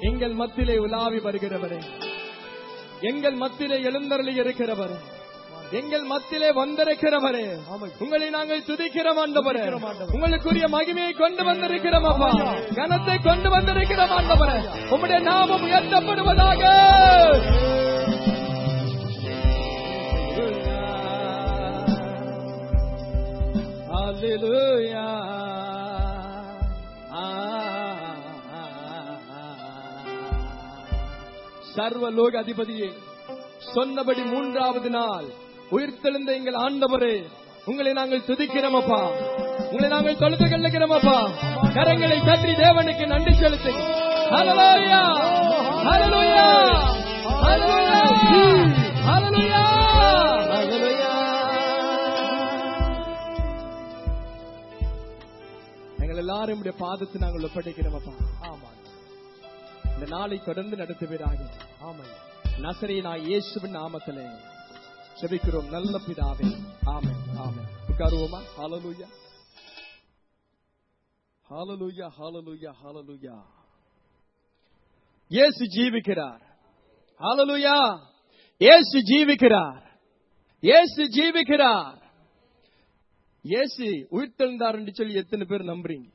எங்கள் மத்தியிலே உலாவி வருகிறவரே எங்கள் மத்தியிலே எழுந்தருளி இருக்கிறவரே எங்கள் மத்தியிலே வந்திருக்கிறவரே உங்களை நாங்கள் துதிக்கிறோம் ஆண்டவரே உங்களுக்குரிய மகிமையை கொண்டு வந்திருக்கிறோம் அப்பா கனத்தை கொண்டு வந்திருக்கிறோம் ஆண்டவரே உம்முடைய நாமம் உயர்த்தப்படுவதாக Hallelujah. சர்வலோக அதிபதியே சொன்னபடி மூன்றாவது நாள் உயிர்த்தெழுந்த எங்கள் ஆண்டவரே உங்களை நாங்கள் துதிக்கிறோம் அப்பா உங்களை நாங்கள் தொழுது கொள்ளுகிறோம் அப்பா கரங்களை தட்டி தேவனுக்கு நன்றி செலுத்து ஹalleluya ஹalleluya ஹalleluya ஹalleluya ஹalleluya எங்கள் எல்லாரும் உடைய பாதத்தை நாங்கள் ஒப்படைக்கிறோம் அப்பா ஆமா இந்த நாளை தொடர்ந்து நடத்துவீராக ஆமா நசரேனாய் இயேசுவின் நாமத்திலே ஜெபிக்கிறோம் நல்ல பிதாவே ஆமென் ஆமென் உட்காருவோமா ஹalleluya ஹalleluya ஹalleluya ஹalleluya இயேசு ஜீவிக்கிறார் ஹalleluya இயேசு ஜீவிக்கிறார் இயேசு ஜீவிக்கிறார் இயேசு உயிர்த்தெழுந்தார் என்று சொல்லி எத்தனை பேர் நம்புறீங்க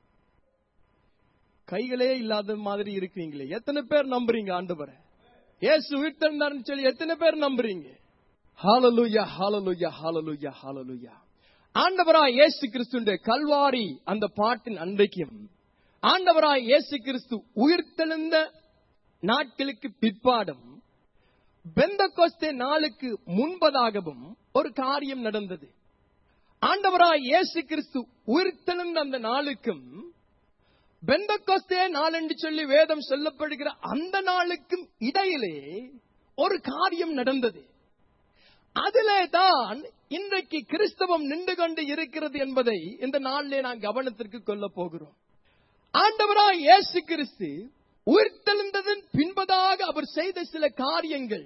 கைகளே இல்லாத மாதிரி இருக்கிறீங்களே எத்தனை பேர் நம்புறீங்க ஆண்டவரை இயேசு உயிர்த்தெழுந்தார்னு சொல்லி எத்தனை பேர் நம்புறீங்க ஹalleluya ஹalleluya ஹalleluya ஹalleluya ஆண்டவராய் இயேசு கிறிஸ்துடைய கல்வாரி அந்த பாட்டின் அன்றைக்கும் ஆண்டவராய் இயேசு கிறிஸ்து உயிர்த்தெழுந்த நாட்களுக்கு பிற்பாடும் பெந்தகோஸ்தே நாளுக்கு முன்பதாகவும் ஒரு காரியம் நடந்தது ஆண்டவராய் இயேசு கிறிஸ்து உயிர்த்தெழுந்த அந்த நாளுக்கும் பெந்தகோஸ்தே நாள் என்று சொல்லி வேதம் சொல்லப்படுகிற அந்த நாளுக்கும் இடையிலே ஒரு காரியம் நடந்தது அதிலே தான் இன்றைக்கு கிறிஸ்தவம் நின்று கொண்டு இருக்கிறது என்பதை இந்த நாளிலே நான் கவனத்திற்கு கொள்ள போகிறோம் ஆண்டவராய் இயேசு கிறிஸ்து உயிர்த்தெழுந்ததன் பின்பதாக அவர் செய்த சில காரியங்கள்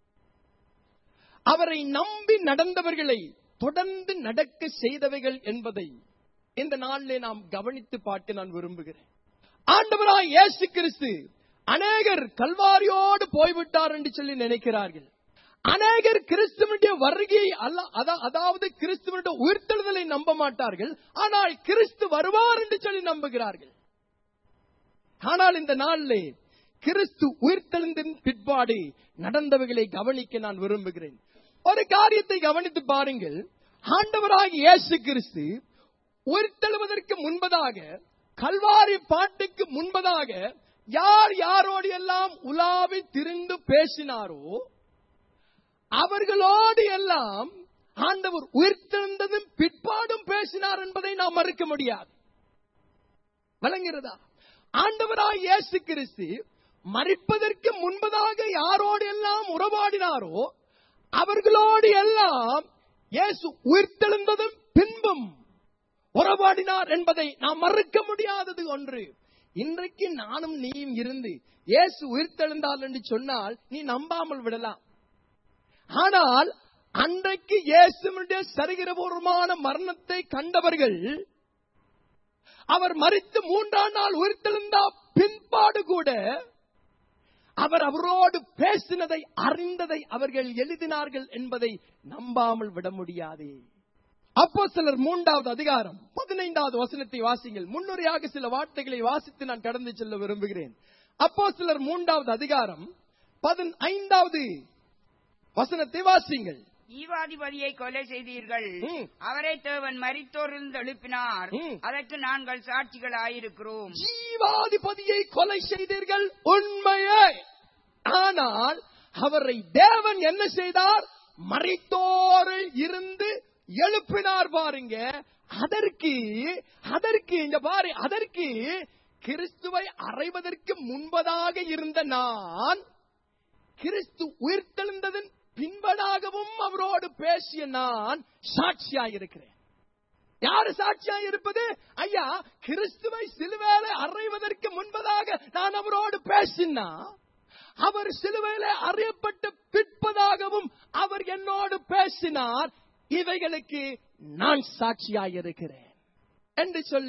அவரை நம்பி நடந்தவர்களை தொடர்ந்து நடக்க செய்தவைகள் என்பதை இந்த நாளிலே நாம் கவனித்து பார்க்க நான் விரும்புகிறேன் ஆண்டவராய் இயேசு கிறிஸ்து அநேகர் கல்வாரியோடு போய்விட்டார் என்று சொல்லி நினைக்கிறார்கள் அநேகர் கிறிஸ்துவனுடைய வருகையை அல்ல அதா- அதாவது கிறிஸ்துவனுடைய உயிர்த்தெழுதலை நம்ப மாட்டார்கள் ஆனால் கிறிஸ்து வருவார் என்று சொல்லி நம்புகிறார்கள் ஆனால் இந்த நாளிலே கிறிஸ்து உயிர்த்தெழுந்தின் பிற்பாடு நடந்தவைகளை கவனிக்க நான் விரும்புகிறேன் ஒரு காரியத்தை கவனித்து பாருங்கள் ஆண்டவராகிய இயேசு கிறிஸ்து உயிர்த்தெழுவதற்கு முன்பதாக கல்வாரி பாட்டுக்கு முன்பதாக யார் யாரோடு எல்லாம் உலாவி திரிந்து பேசினாரோ அவர்களோடு எல்லாம் ஆண்டவர் உயிர்த்தெழுந்ததும் பிற்பாடும் பேசினார் என்பதை நாம் மறுக்க முடியாது விளங்குகிறதா ஆண்டவராய் இயேசு கிறிஸ்து மறிப்பதற்கு முன்பதாக யாரோடு எல்லாம் உறவாடினாரோ அவர்களோடு எல்லாம் இயேசு உயிர்த்தெழுந்ததும் பின்பும் உறவாடினார் என்பதை நாம் மறுக்க முடியாதது ஒன்று இன்றைக்கு நானும் நீயும் இருந்து இயேசு உயிர்த்தெழுந்தால் என்று சொன்னால் நீ நம்பாமல் விடலாம் ஆனால் அன்றைக்கு இயேசுடைய சரிகிரபூர்வமான மரணத்தை கண்டவர்கள் அவர் மறித்து மூன்றாம் நாள் உயிர்த்தெழுந்தா பின்பாடு கூட அவர் அவரோடு பேசினதை அறிந்ததை அவர்கள் எழுதினார்கள் என்பதை நம்பாமல் விட முடியாதே அப்போ சிலர் மூன்றாவது அதிகாரம் பதினைந்தாவது வசனத்தை வாசிங்கள் முன்னுரையாக சில வார்த்தைகளை வாசித்து நான் கடந்து செல்ல விரும்புகிறேன் அப்போ சிலர் மூன்றாவது அதிகாரம் பதினைந்தாவது வசனத்தை வாசிங்கள் ஈவாதிபதியை கொலை செய்தீர்கள் ம். அவரை தேவன் மரித்தோரிலிருந்து எழுப்பினார் ம். அதற்கு நாங்கள் சாட்சிகள் ஆயிருக்கிறோம் ஜீவாதிபதியை கொலை செய்தீர்கள் உண்மையே ஆனால் அவரை தேவன் என்ன செய்தார் மறைத்தோரில் இருந்து எழுப்பினார் பாருங்க அதற்கு அதற்கு இந்த பாரு அதற்கு கிறிஸ்துவை அறைவதற்கு முன்பதாக இருந்த நான் கிறிஸ்து உயிர்த்தெழுந்ததன் பின்பதாகவும் அவரோடு பேசிய நான் சாட்சியாயிருக்கிறேன் யாரு சாட்சியா இருப்பது ஐயா கிறிஸ்துவை சிலுவையில அறைவதற்கு முன்பதாக நான் அவரோடு பேசினா அவர் சிலுவையில அறியப்பட்ட பிற்பதாகவும் அவர் என்னோடு பேசினார் இவைகளுக்கு நான் சாட்சியாயிருக்கிறேன் என்று சொல்லி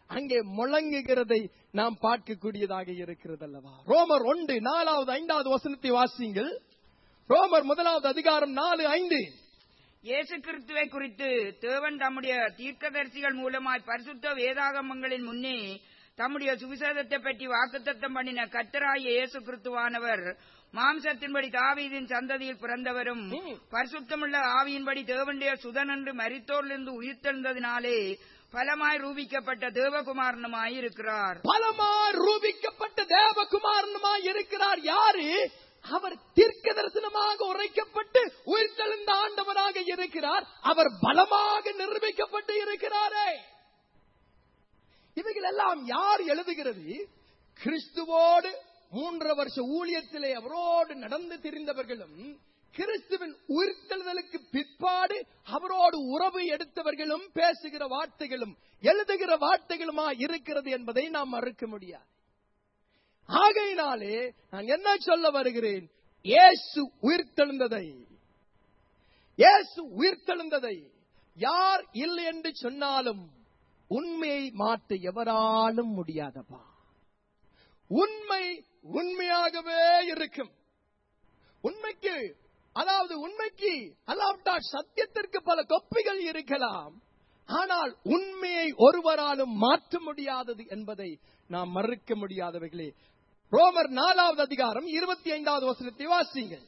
அங்கே முழங்குகிறதை நாம் பார்க்கக்கூடியதாக இருக்கிறது அல்லவா ரோமர் ஒன்று நாலாவது ஐந்தாவது வசனத்தை வாசியுங்கள் ரோமர் முதலாவது அதிகாரம் நாலு ஐந்து இயேசு கிறிஸ்துவை குறித்து தேவன் தம்முடைய தீர்க்கதரிசிகள் மூலமாய் பரிசுத்த வேதாகமங்களின் முன்னே தம்முடைய சுவிசேஷத்தை பற்றி வாக்குத்தத்தம் பண்ணின கத்தராய இயேசு கிறிஸ்துவானவர் மாம்சத்தின்படி தாவீதின் சந்ததியில் பிறந்தவரும் ம். பரிசுத்தமுள்ள ஆவியின்படி தேவனுடைய சுதன் என்று மரித்தோரிலிருந்து உயிர்த்தெழுந்ததினாலே பலமாய் ரூபிக்கப்பட்ட தேவகுமாரனுமாய் இருக்கிறார் பலமா ரூபிக்கப்பட்ட தேவகுமாரனுமாய் இருக்கிறார் யாரு அவர் தீர்க்க தரிசனமாக உரைக்கப்பட்டு உயிர்த்தெழுந்த ஆண்டவராக இருக்கிறார் அவர் பலமாக நிரூபிக்கப்பட்டு இருக்கிறாரே இவைகள் எல்லாம் யார் எழுதுகிறது கிறிஸ்துவோடு மூன்று வருஷ ஊழியத்திலே அவரோடு நடந்து திரிந்தவர்களும் கிறிஸ்துவின் உயிர்த்தெழுதலுக்கு பிற்பாடு அவரோடு உறவு எடுத்தவர்களும் பேசுகிற வார்த்தைகளும் எழுதுகிற வார்த்தைகளுமா இருக்கிறது என்பதை நாம் மறுக்க முடியாது ஆகையினாலே நான் என்ன சொல்ல வருகிறேன் இயேசு உயிர்த்தெழுந்ததை இயேசு உயிர்த்தெழுந்ததை யார் இல்லை என்று சொன்னாலும் உண்மையை மாற்ற எவராலும் முடியாதப்பா உண்மை உண்மையாகவே இருக்கும் உண்மைக்கு அதாவது உண்மைக்கு அல்லாவிட்டால் சத்தியத்திற்கு பல கொப்பிகள் இருக்கலாம் ஆனால் உண்மையை ஒருவராலும் மாற்ற முடியாதது என்பதை நாம் மறுக்க முடியாதவைகளே ரோமர் நாலாவது அதிகாரம் இருபத்தி ஐந்தாவது வசனத்தை வாசிங்கள்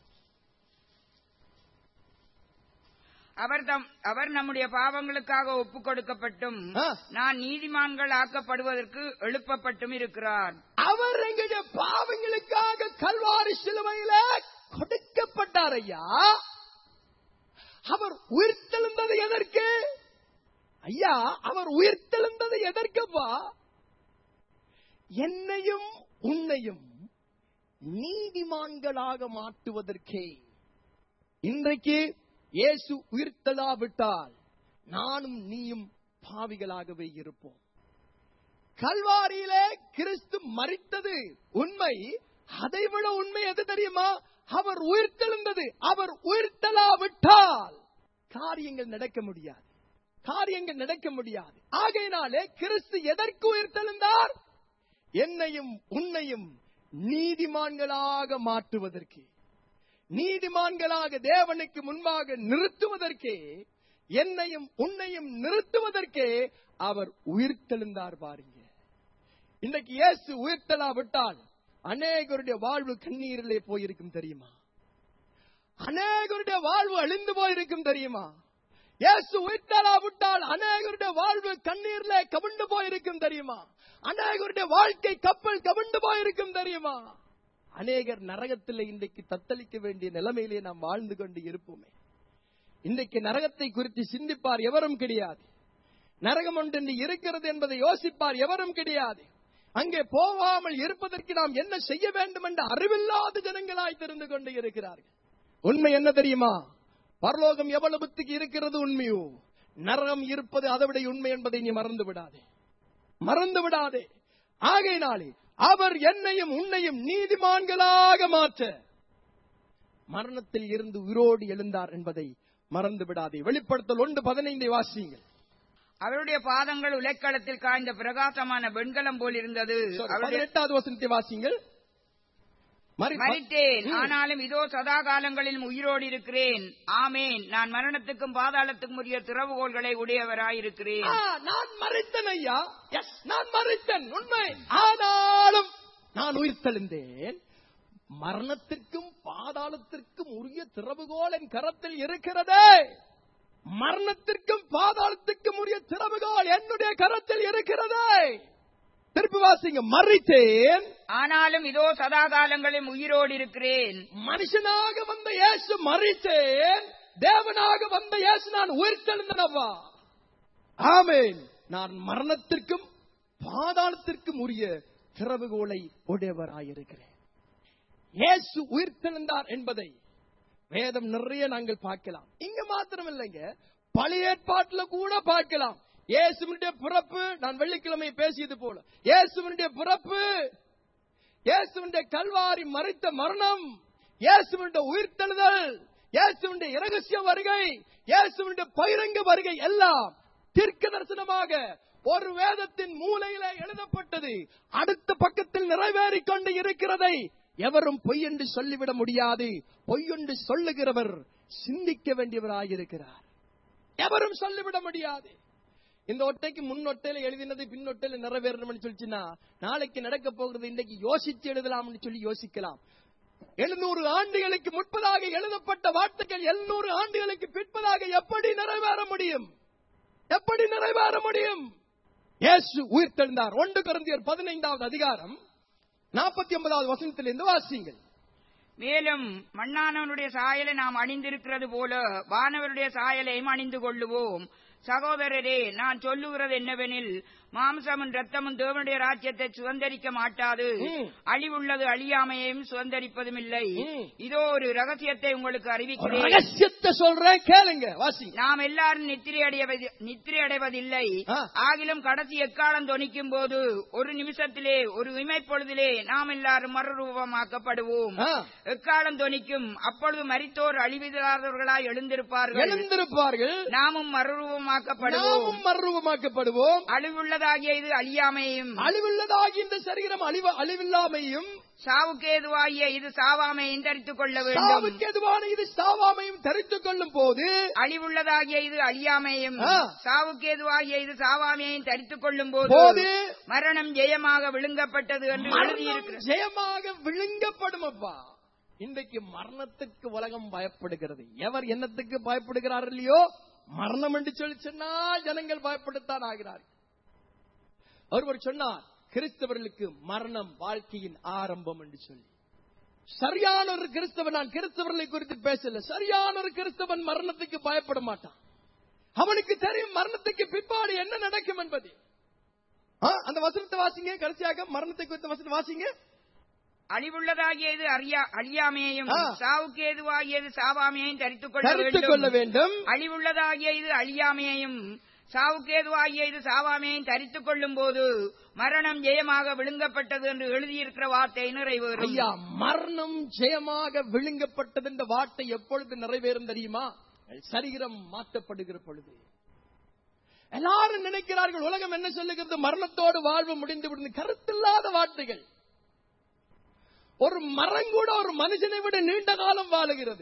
அவர் தம் அவர் நம்முடைய பாவங்களுக்காக ஒப்புக் கொடுக்கப்பட்டும் ஆ. நான் நீதிமான்கள் ஆக்கப்படுவதற்கு எழுப்பப்பட்டும் இருக்கிறார் அவர் எங்களுடைய பாவங்களுக்காக கல்வாரி சிலுவையில கொடுக்கப்பட்டார் ஐயா அவர் உயிர்த்தெழுந்தது எதற்கு ஐயா அவர் உயிர்த்தெழுந்தது எதற்குப்பா என்னையும் உன்னையும் நீதிமான்களாக மாற்றுவதற்கே இன்றைக்கு இயேசு உயிர்த்தெழாவிட்டால் நானும் நீயும் பாவிகளாகவே இருப்போம் கல்வாரியிலே கிறிஸ்து மறித்தது உண்மை அதைவிட உண்மை எது தெரியுமா அவர் உயிர்த்தெழுந்தது அவர் உயிர்த்தெழாவிட்டால் காரியங்கள் நடக்க முடியாது காரியங்கள் நடக்க முடியாது ஆகையினாலே கிறிஸ்து எதற்கு உயிர்த்தெழுந்தார் என்னையும் உன்னையும் நீதிமான்களாக மாற்றுவதற்கு நீதிமான்களாக தேவனுக்கு முன்பாக நிறுத்துவதற்கே என்னையும் உன்னையும் நிறுத்துவதற்கே அவர் உயிர்த்தெழுந்தார் பாருங்க இன்னைக்கு இயேசு உயிர்த்தெழாவிட்டால் அநேகருடைய வாழ்வு கண்ணீரிலே போயிருக்கும் தெரியுமா அநேகருடைய வாழ்வு அழிந்து போயிருக்கும் தெரியுமா இயேசு உயிர்த்தெழாவிட்டால் அநேகருடைய வாழ்வு கண்ணீரிலே கவிண்டு போயிருக்கும் தெரியுமா அநேகருடைய வாழ்க்கை கப்பல் கவிண்டு போயிருக்கும் தெரியுமா அநேகர் நரகத்தில் இன்றைக்கு தத்தளிக்க வேண்டிய நிலைமையிலே நாம் வாழ்ந்து கொண்டு இருப்போமே இன்றைக்கு நரகத்தை குறித்து சிந்திப்பார் எவரும் கிடையாது நரகம் ஒன்று இருக்கிறது என்பதை யோசிப்பார் எவரும் கிடையாது அங்கே போகாமல் இருப்பதற்கு நாம் என்ன செய்ய வேண்டும் என்ற அறிவில்லாத ஜனங்களாய் தெரிந்து கொண்டு இருக்கிறார்கள் உண்மை என்ன தெரியுமா பரலோகம் எவ்வளவுத்துக்கு இருக்கிறது உண்மையோ நரகம் இருப்பது அதைவிட உண்மை என்பதை நீ மறந்து விடாதே மறந்து விடாதே ஆகையினாலே அவர் என்னையும் உன்னையும் நீதிமான்களாக மாற்ற மரணத்தில் இருந்து உயிரோடு எழுந்தார் என்பதை மறந்து விடாதே வெளிப்படுத்தல் ஒன்று பதினைந்தை வாசியுங்கள் அவருடைய பாதங்கள் உலைக்களத்தில் காய்ந்த பிரகாசமான வெண்கலம் போல் இருந்தது Sorry, அவருடைய பதினெட்டாவது வசனத்தை வாசியுங்கள் மறி- மறித்தேன் ம். ஆனாலும் இதோ சதா காலங்களிலும் உயிரோடு இருக்கிறேன் ஆமேன் நான் மரணத்துக்கும் பாதாளத்துக்கும் உரிய திறவுகோள்களை உடையவராயிருக்கிறேன் ஆ, நான் மறித்தேன் ஐயா எஸ் நான் மறித்தேன் உண்மை ஆனாலும் நான் உயிர்த்தெழுந்தேன் மரணத்திற்கும் பாதாளத்திற்கும் உரிய திறவுகோல் என் கரத்தில் இருக்கிறதே மரணத்திற்கும் பாதாளத்திற்கும் உரிய திறவுகோல் என்னுடைய கரத்தில் இருக்கிறதே திருப்பி வாசிங்க மறித்தேன் ஆனாலும் இதோ சதா காலங்களிலும் உயிரோடு இருக்கிறேன் மனுஷனாக வந்த இயேசு மறித்தேன் தேவனாக வந்த இயேசு நான் உயிர்த்தெழுந்தனவா ஆமென் நான் மரணத்திற்கும் பாதாளத்திற்கும் உரிய திறவுகோலை உடையவராயிருக்கிறேன் இயேசு உயிர்த்தெழுந்தார் என்பதை வேதம் நிறைய நாங்கள் பார்க்கலாம் இங்க மாத்திரம் இல்லைங்க பழைய ஏற்பாட்டுல கூட பார்க்கலாம் இயேசுவினுடைய பிறப்பு நான் வெள்ளிக்கிழமை பேசியது போல இயேசுவினுடைய பிறப்பு இயேசுவினுடைய கல்வாரி மறித்த மரணம் இயேசுவினுடைய உயிர்த்தெழுதல் இயேசுவினுடைய இரகசிய வருகை இயேசுவினுடைய பகிரங்க வருகை எல்லாம் தீர்க்க தரிசனமாக ஒரு வேதத்தின் மூலையில எழுதப்பட்டது அடுத்த பக்கத்தில் நிறைவேறிக் கொண்டு இருக்கிறதை எவரும் பொய் என்று சொல்லிவிட முடியாது பொய் என்று சொல்லுகிறவர் சிந்திக்க வேண்டியவராயிருக்கிறார் எவரும் சொல்லிவிட முடியாது இந்த ஒட்டைக்கு முன்னொட்டையில எழுதினது பின்னொட்டையில நிறைவேறணும்னு சொல்லிச்சுன்னா நாளைக்கு நடக்க போகிறது இன்னைக்கு யோசிச்சு எழுதலாம்னு சொல்லி யோசிக்கலாம் எழுநூறு ஆண்டுகளுக்கு முற்பதாக எழுதப்பட்ட வார்த்தைகள் எழுநூறு ஆண்டுகளுக்கு பிற்பதாக எப்படி நிறைவேற முடியும் எப்படி நிறைவேற முடியும் இயேசு உயிர் தெழுந்தார் ஒன்று குருந்தியர் பதினைந்தாவது அதிகாரம் நாற்பத்தி ஒன்பதாவது வசனத்திலிருந்து வாசிங்கள் மேலும் மண்ணானவனுடைய சாயலை நாம் அணிந்திருக்கிறது போல வானவருடைய சாயலையும் அணிந்து கொள்ளுவோம் சகோதரரே நான் சொல்லுகிறது என்னவெனில் மாம்சமும் ரத்தமும் தேவனுடைய ராஜ்யத்தை சுதந்தரிக்க மாட்டாது ம். அழிவுள்ளது அழியாமையையும் சுதந்தரிப்பதும் இல்லை ம். இதோ ஒரு ரகசியத்தை உங்களுக்கு ஒரு அறிவிக்கிறேன் ரகசியத்தை சொல்றேன் கேளுங்க வாசிங்க நாம் எல்லாரும் நித்திரை அடைவது நித்திரை அடைவதில்லை ஆ. ஆகிலும் கடைசி எக்காலம் தொனிக்கும் போது ஒரு நிமிஷத்திலே ஒரு இமைப்பொழுதிலே நாம் எல்லாரும் மறுரூபமாக்கப்படுவோம் ஆ. எக்காலம் தொனிக்கும் அப்பொழுது மரித்தோர் அழிவில்லாதவர்களாய் எழுந்திருப்பார்கள் எழுந்திருப்பார்கள் நாமும் மறுரூபமாக்கப்படுவோம் நாமும் மறுரூபமாக்கப்படுவோம் அழிவுள்ளதாகிய இது அழியாமையும் அழிவுள்ளதாகி இந்த சரீரம் அழிவ அழிவில்லாமையும் சாவுக்கேதுவாகிய இது சாவாமையும் தரித்துக் கொள்ள வேண்டும் சாவுக்கு எதுவான இது சாவாமையும் தரித்துக் கொள்ளும் போது அழிவுள்ளதாகிய இது அழியாமையும் ஆ. சாவுக்கேதுவாகிய இது சாவாமையும் தரித்துக் கொள்ளும் போது போது மரணம் ஜெயமாக விழுங்கப்பட்டது என்று மரணம் எழுதியிருக்கிறது ஜெயமாக விழுங்கப்படும் அப்பா இன்றைக்கு மரணத்துக்கு உலகம் பயப்படுகிறது எவர் என்னத்துக்கு பயப்படுகிறார் இல்லையோ மரணம் என்று சொல்லி சொன்னால் ஜனங்கள் பயப்படத்தான் ஆகிறார்கள் ஒருவர் சொன்னார் கிறிஸ்தவர்களுக்கு மரணம் வாழ்க்கையின் ஆரம்பம் என்று சொல்லி சரியான ஒரு கிறிஸ்தவன் நான் கிறிஸ்தவர்களை குறித்து பேசல சரியான ஒரு கிறிஸ்தவன் மரணத்துக்கு பயப்பட மாட்டான் அவனுக்கு தெரியும் மரணத்துக்கு பிற்பாடு என்ன நடக்கும் என்பது ஆ, அந்த வசனத்தை வாசிங்க கடைசியாக மரணத்தை குறித்த வசனத்தை வாசிங்க அழிவுள்ளதாகிய இது அறியா அழியாமையையும் ஆ. சாவுக்கேதுவாகியது சாவாமையையும் தரித்துக் கொள்ள தரித்துக் கொள்ள வேண்டும் வேண்டும் அழிவுள்ளதாகிய இது அழியாமையையும் சாவுக்கேதுவாகிய இது சாவாமையையும் தரித்துக் கொள்ளும் போது மரணம் ஜெயமாக விழுங்கப்பட்டது என்று எழுதியிருக்கிற வார்த்தை நிறைவேறும் ஐயா மரணம் ஜெயமாக விழுங்கப்பட்டது என்ற வார்த்தை எப்பொழுது நிறைவேறும் தெரியுமா சரீரம் மாற்றப்படுகிற பொழுது எல்லாரும் நினைக்கிறார்கள் உலகம் என்ன சொல்லுகிறது மரணத்தோடு வாழ்வு முடிந்து விடுது கருத்தில்லாத வார்த்தைகள் ஒரு மரம் கூட ஒரு மனுஷனை விட நீண்ட காலம் வாழுகிறது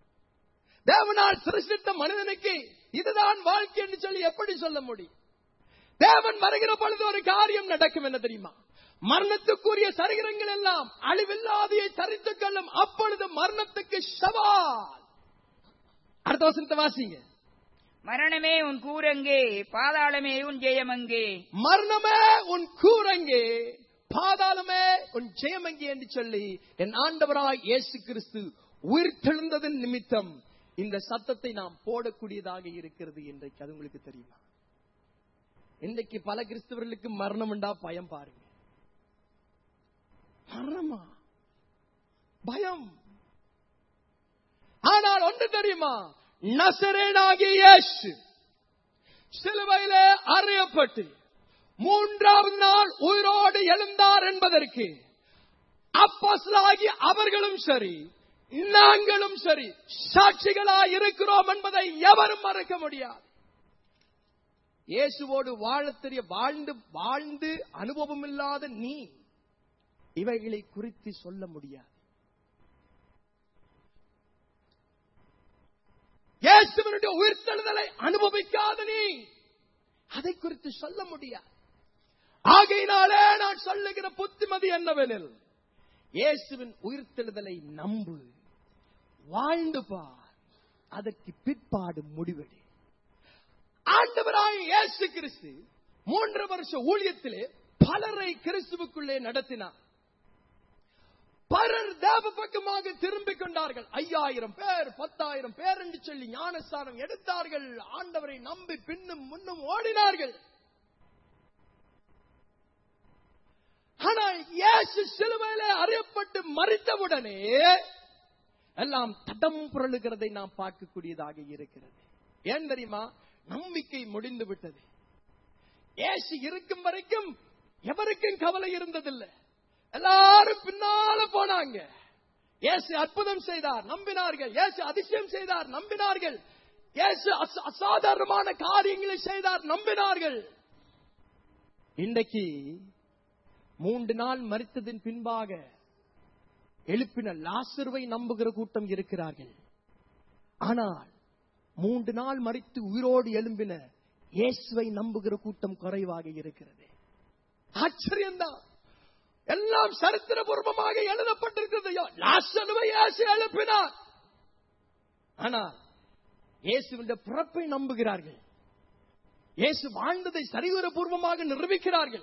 தேவனால் சிருஷ்டித்த மனிதனுக்கு இதுதான் வாழ்க்கை என்று சொல்லி எப்படி சொல்ல முடியும் தேவன் வருகிற பொழுது ஒரு காரியம் நடக்கும் என்ன தெரியுமா மரணத்துக்குரிய சரீரங்கள் எல்லாம் அழிவில்லாதையை தரித்துக் கொள்ளும் அப்பொழுது மரணத்துக்கு சவால் அடுத்த வசனத்தை வாசிங்க மரணமே உன் கூரங்கே பாதாளமே உன் ஜெயமங்கே மரணமே உன் கூரங்கே பாதாளமே உன் ஜெயமங்கி என்று சொல்லி என் ஆண்டவராய் இயேசு கிறிஸ்து உயிர் தெழுந்ததன் நிமித்தம் இந்த சத்தத்தை நாம் போடக்கூடியதாக இருக்கிறது இன்றைக்கு அது உங்களுக்கு தெரியுமா இன்றைக்கு பல கிறிஸ்தவர்களுக்கு மரணம் உண்டா பயம் பாருங்க மரணமா பயம் ஆனால் ஒன்று தெரியுமா நசரேனாகிய இயேசு சிலுவையிலே அறையப்பட்டு மூன்றாவது நாள் உயிரோடு எழுந்தார் என்பதற்கு அப்போஸ்தலராகி அவர்களும் சரி நாங்களும் சரி சாட்சிகளாய் இருக்கிறோம் என்பதை எவரும் மறக்க முடியாது இயேசுவோடு வாழத் தெரிய வாழ்ந்து வாழ்ந்து அனுபவம் இல்லாத நீ இவைகளை குறித்து சொல்ல முடியாது இயேசுவனுடைய உயிர்த்தெழுதலை அனுபவிக்காத நீ அதை குறித்து சொல்ல முடியாது ஆகையினாலே நான் சொல்லுகிற புத்திமதி என்னவெனில் இயேசுவின் உயிர்த்தெழுதலை நம்பு வாழ்ந்து பார் அதற்கு பிற்பாடு முடிவெடு ஆண்டவராய் இயேசு கிறிஸ்து மூன்று வருஷ ஊழியத்திலே பலரை கிறிஸ்துவுக்குள்ளே நடத்தினார் பலர் தேவ பக்கமாக திரும்பிக் கொண்டார்கள் ஐயாயிரம் பேர் பத்தாயிரம் பேர் என்று சொல்லி ஞானஸ்தானம் எடுத்தார்கள் ஆண்டவரை நம்பி பின்னும் முன்னும் ஓடினார்கள் ஆனால் இயேசு சிலுவையிலே அறியப்பட்டு மறித்தவுடனே எல்லாம் தடம் புரளுகிறதை நாம் பார்க்கக்கூடியதாக இருக்கிறது ஏன் தெரியுமா நம்பிக்கை முடிந்து விட்டது இயேசு இருக்கும் வரைக்கும் எவருக்கும் கவலை இருந்ததில்லை எல்லாரும் பின்னால போனாங்க இயேசு அற்புதம் செய்தார் நம்பினார்கள் இயேசு அதிசயம் செய்தார் நம்பினார்கள் இயேசு அச- அசாதாரணமான காரியங்களை செய்தார் நம்பினார்கள் இன்றைக்கு மூன்று நாள் மறித்ததின் பின்பாக எழுப்பின லாசருவை நம்புகிற கூட்டம் இருக்கிறார்கள் ஆனால் மூன்று நாள் மறித்து உயிரோடு எழும்பின இயேசுவை நம்புகிற கூட்டம் குறைவாக இருக்கிறது ஆச்சரியம்தான் எல்லாம் சரித்திரபூர்வமாக எழுதப்பட்டிருக்கிறது லாசருவை இயேசு எழுப்பினார் ஆனால் இயேசுவின் பிறப்பை நம்புகிறார்கள் இயேசு வாழ்ந்ததை சரிவரபூர்வமாக நிரூபிக்கிறார்கள்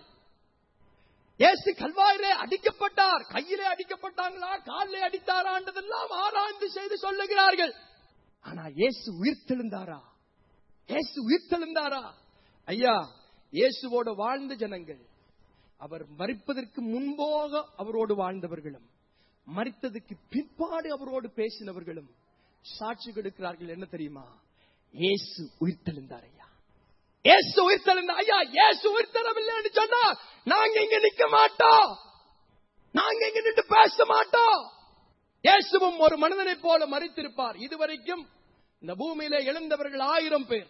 இயேசு கல்வாயிலே அடிக்கப்பட்டார் கையிலே அடிக்கப்பட்டாங்களா காலிலே அடித்தாரான்றதெல்லாம் ஆராய்ந்து செய்து சொல்லுகிறார்கள் ஆனா இயேசு உயிர்த்தெழுந்தாரா இயேசு உயிர்த்தெழுந்தாரா ஐயா இயேசுவோடு வாழ்ந்த ஜனங்கள் அவர் மறிப்பதற்கு முன்பாக அவரோடு வாழ்ந்தவர்களும் மறித்ததுக்கு பிற்பாடு அவரோடு பேசினவர்களும் சாட்சி கொடுக்கிறார்கள் என்ன தெரியுமா இயேசு உயிர்த்தெழுந்தார் ஐயா இயேசு உயிர்த்தெழுந்த ஐயா இயேசு உயிர்த்தெழவில்லைன்னு சொன்னா நாங்க இங்க நிக்க மாட்டோம் நாங்க இங்க நின்று பேச மாட்டோம் இயேசுவும் ஒரு மனிதனை போல மறித்திருப்பார் இதுவரைக்கும் இந்த பூமியில எழுந்தவர்கள் ஆயிரம் பேர்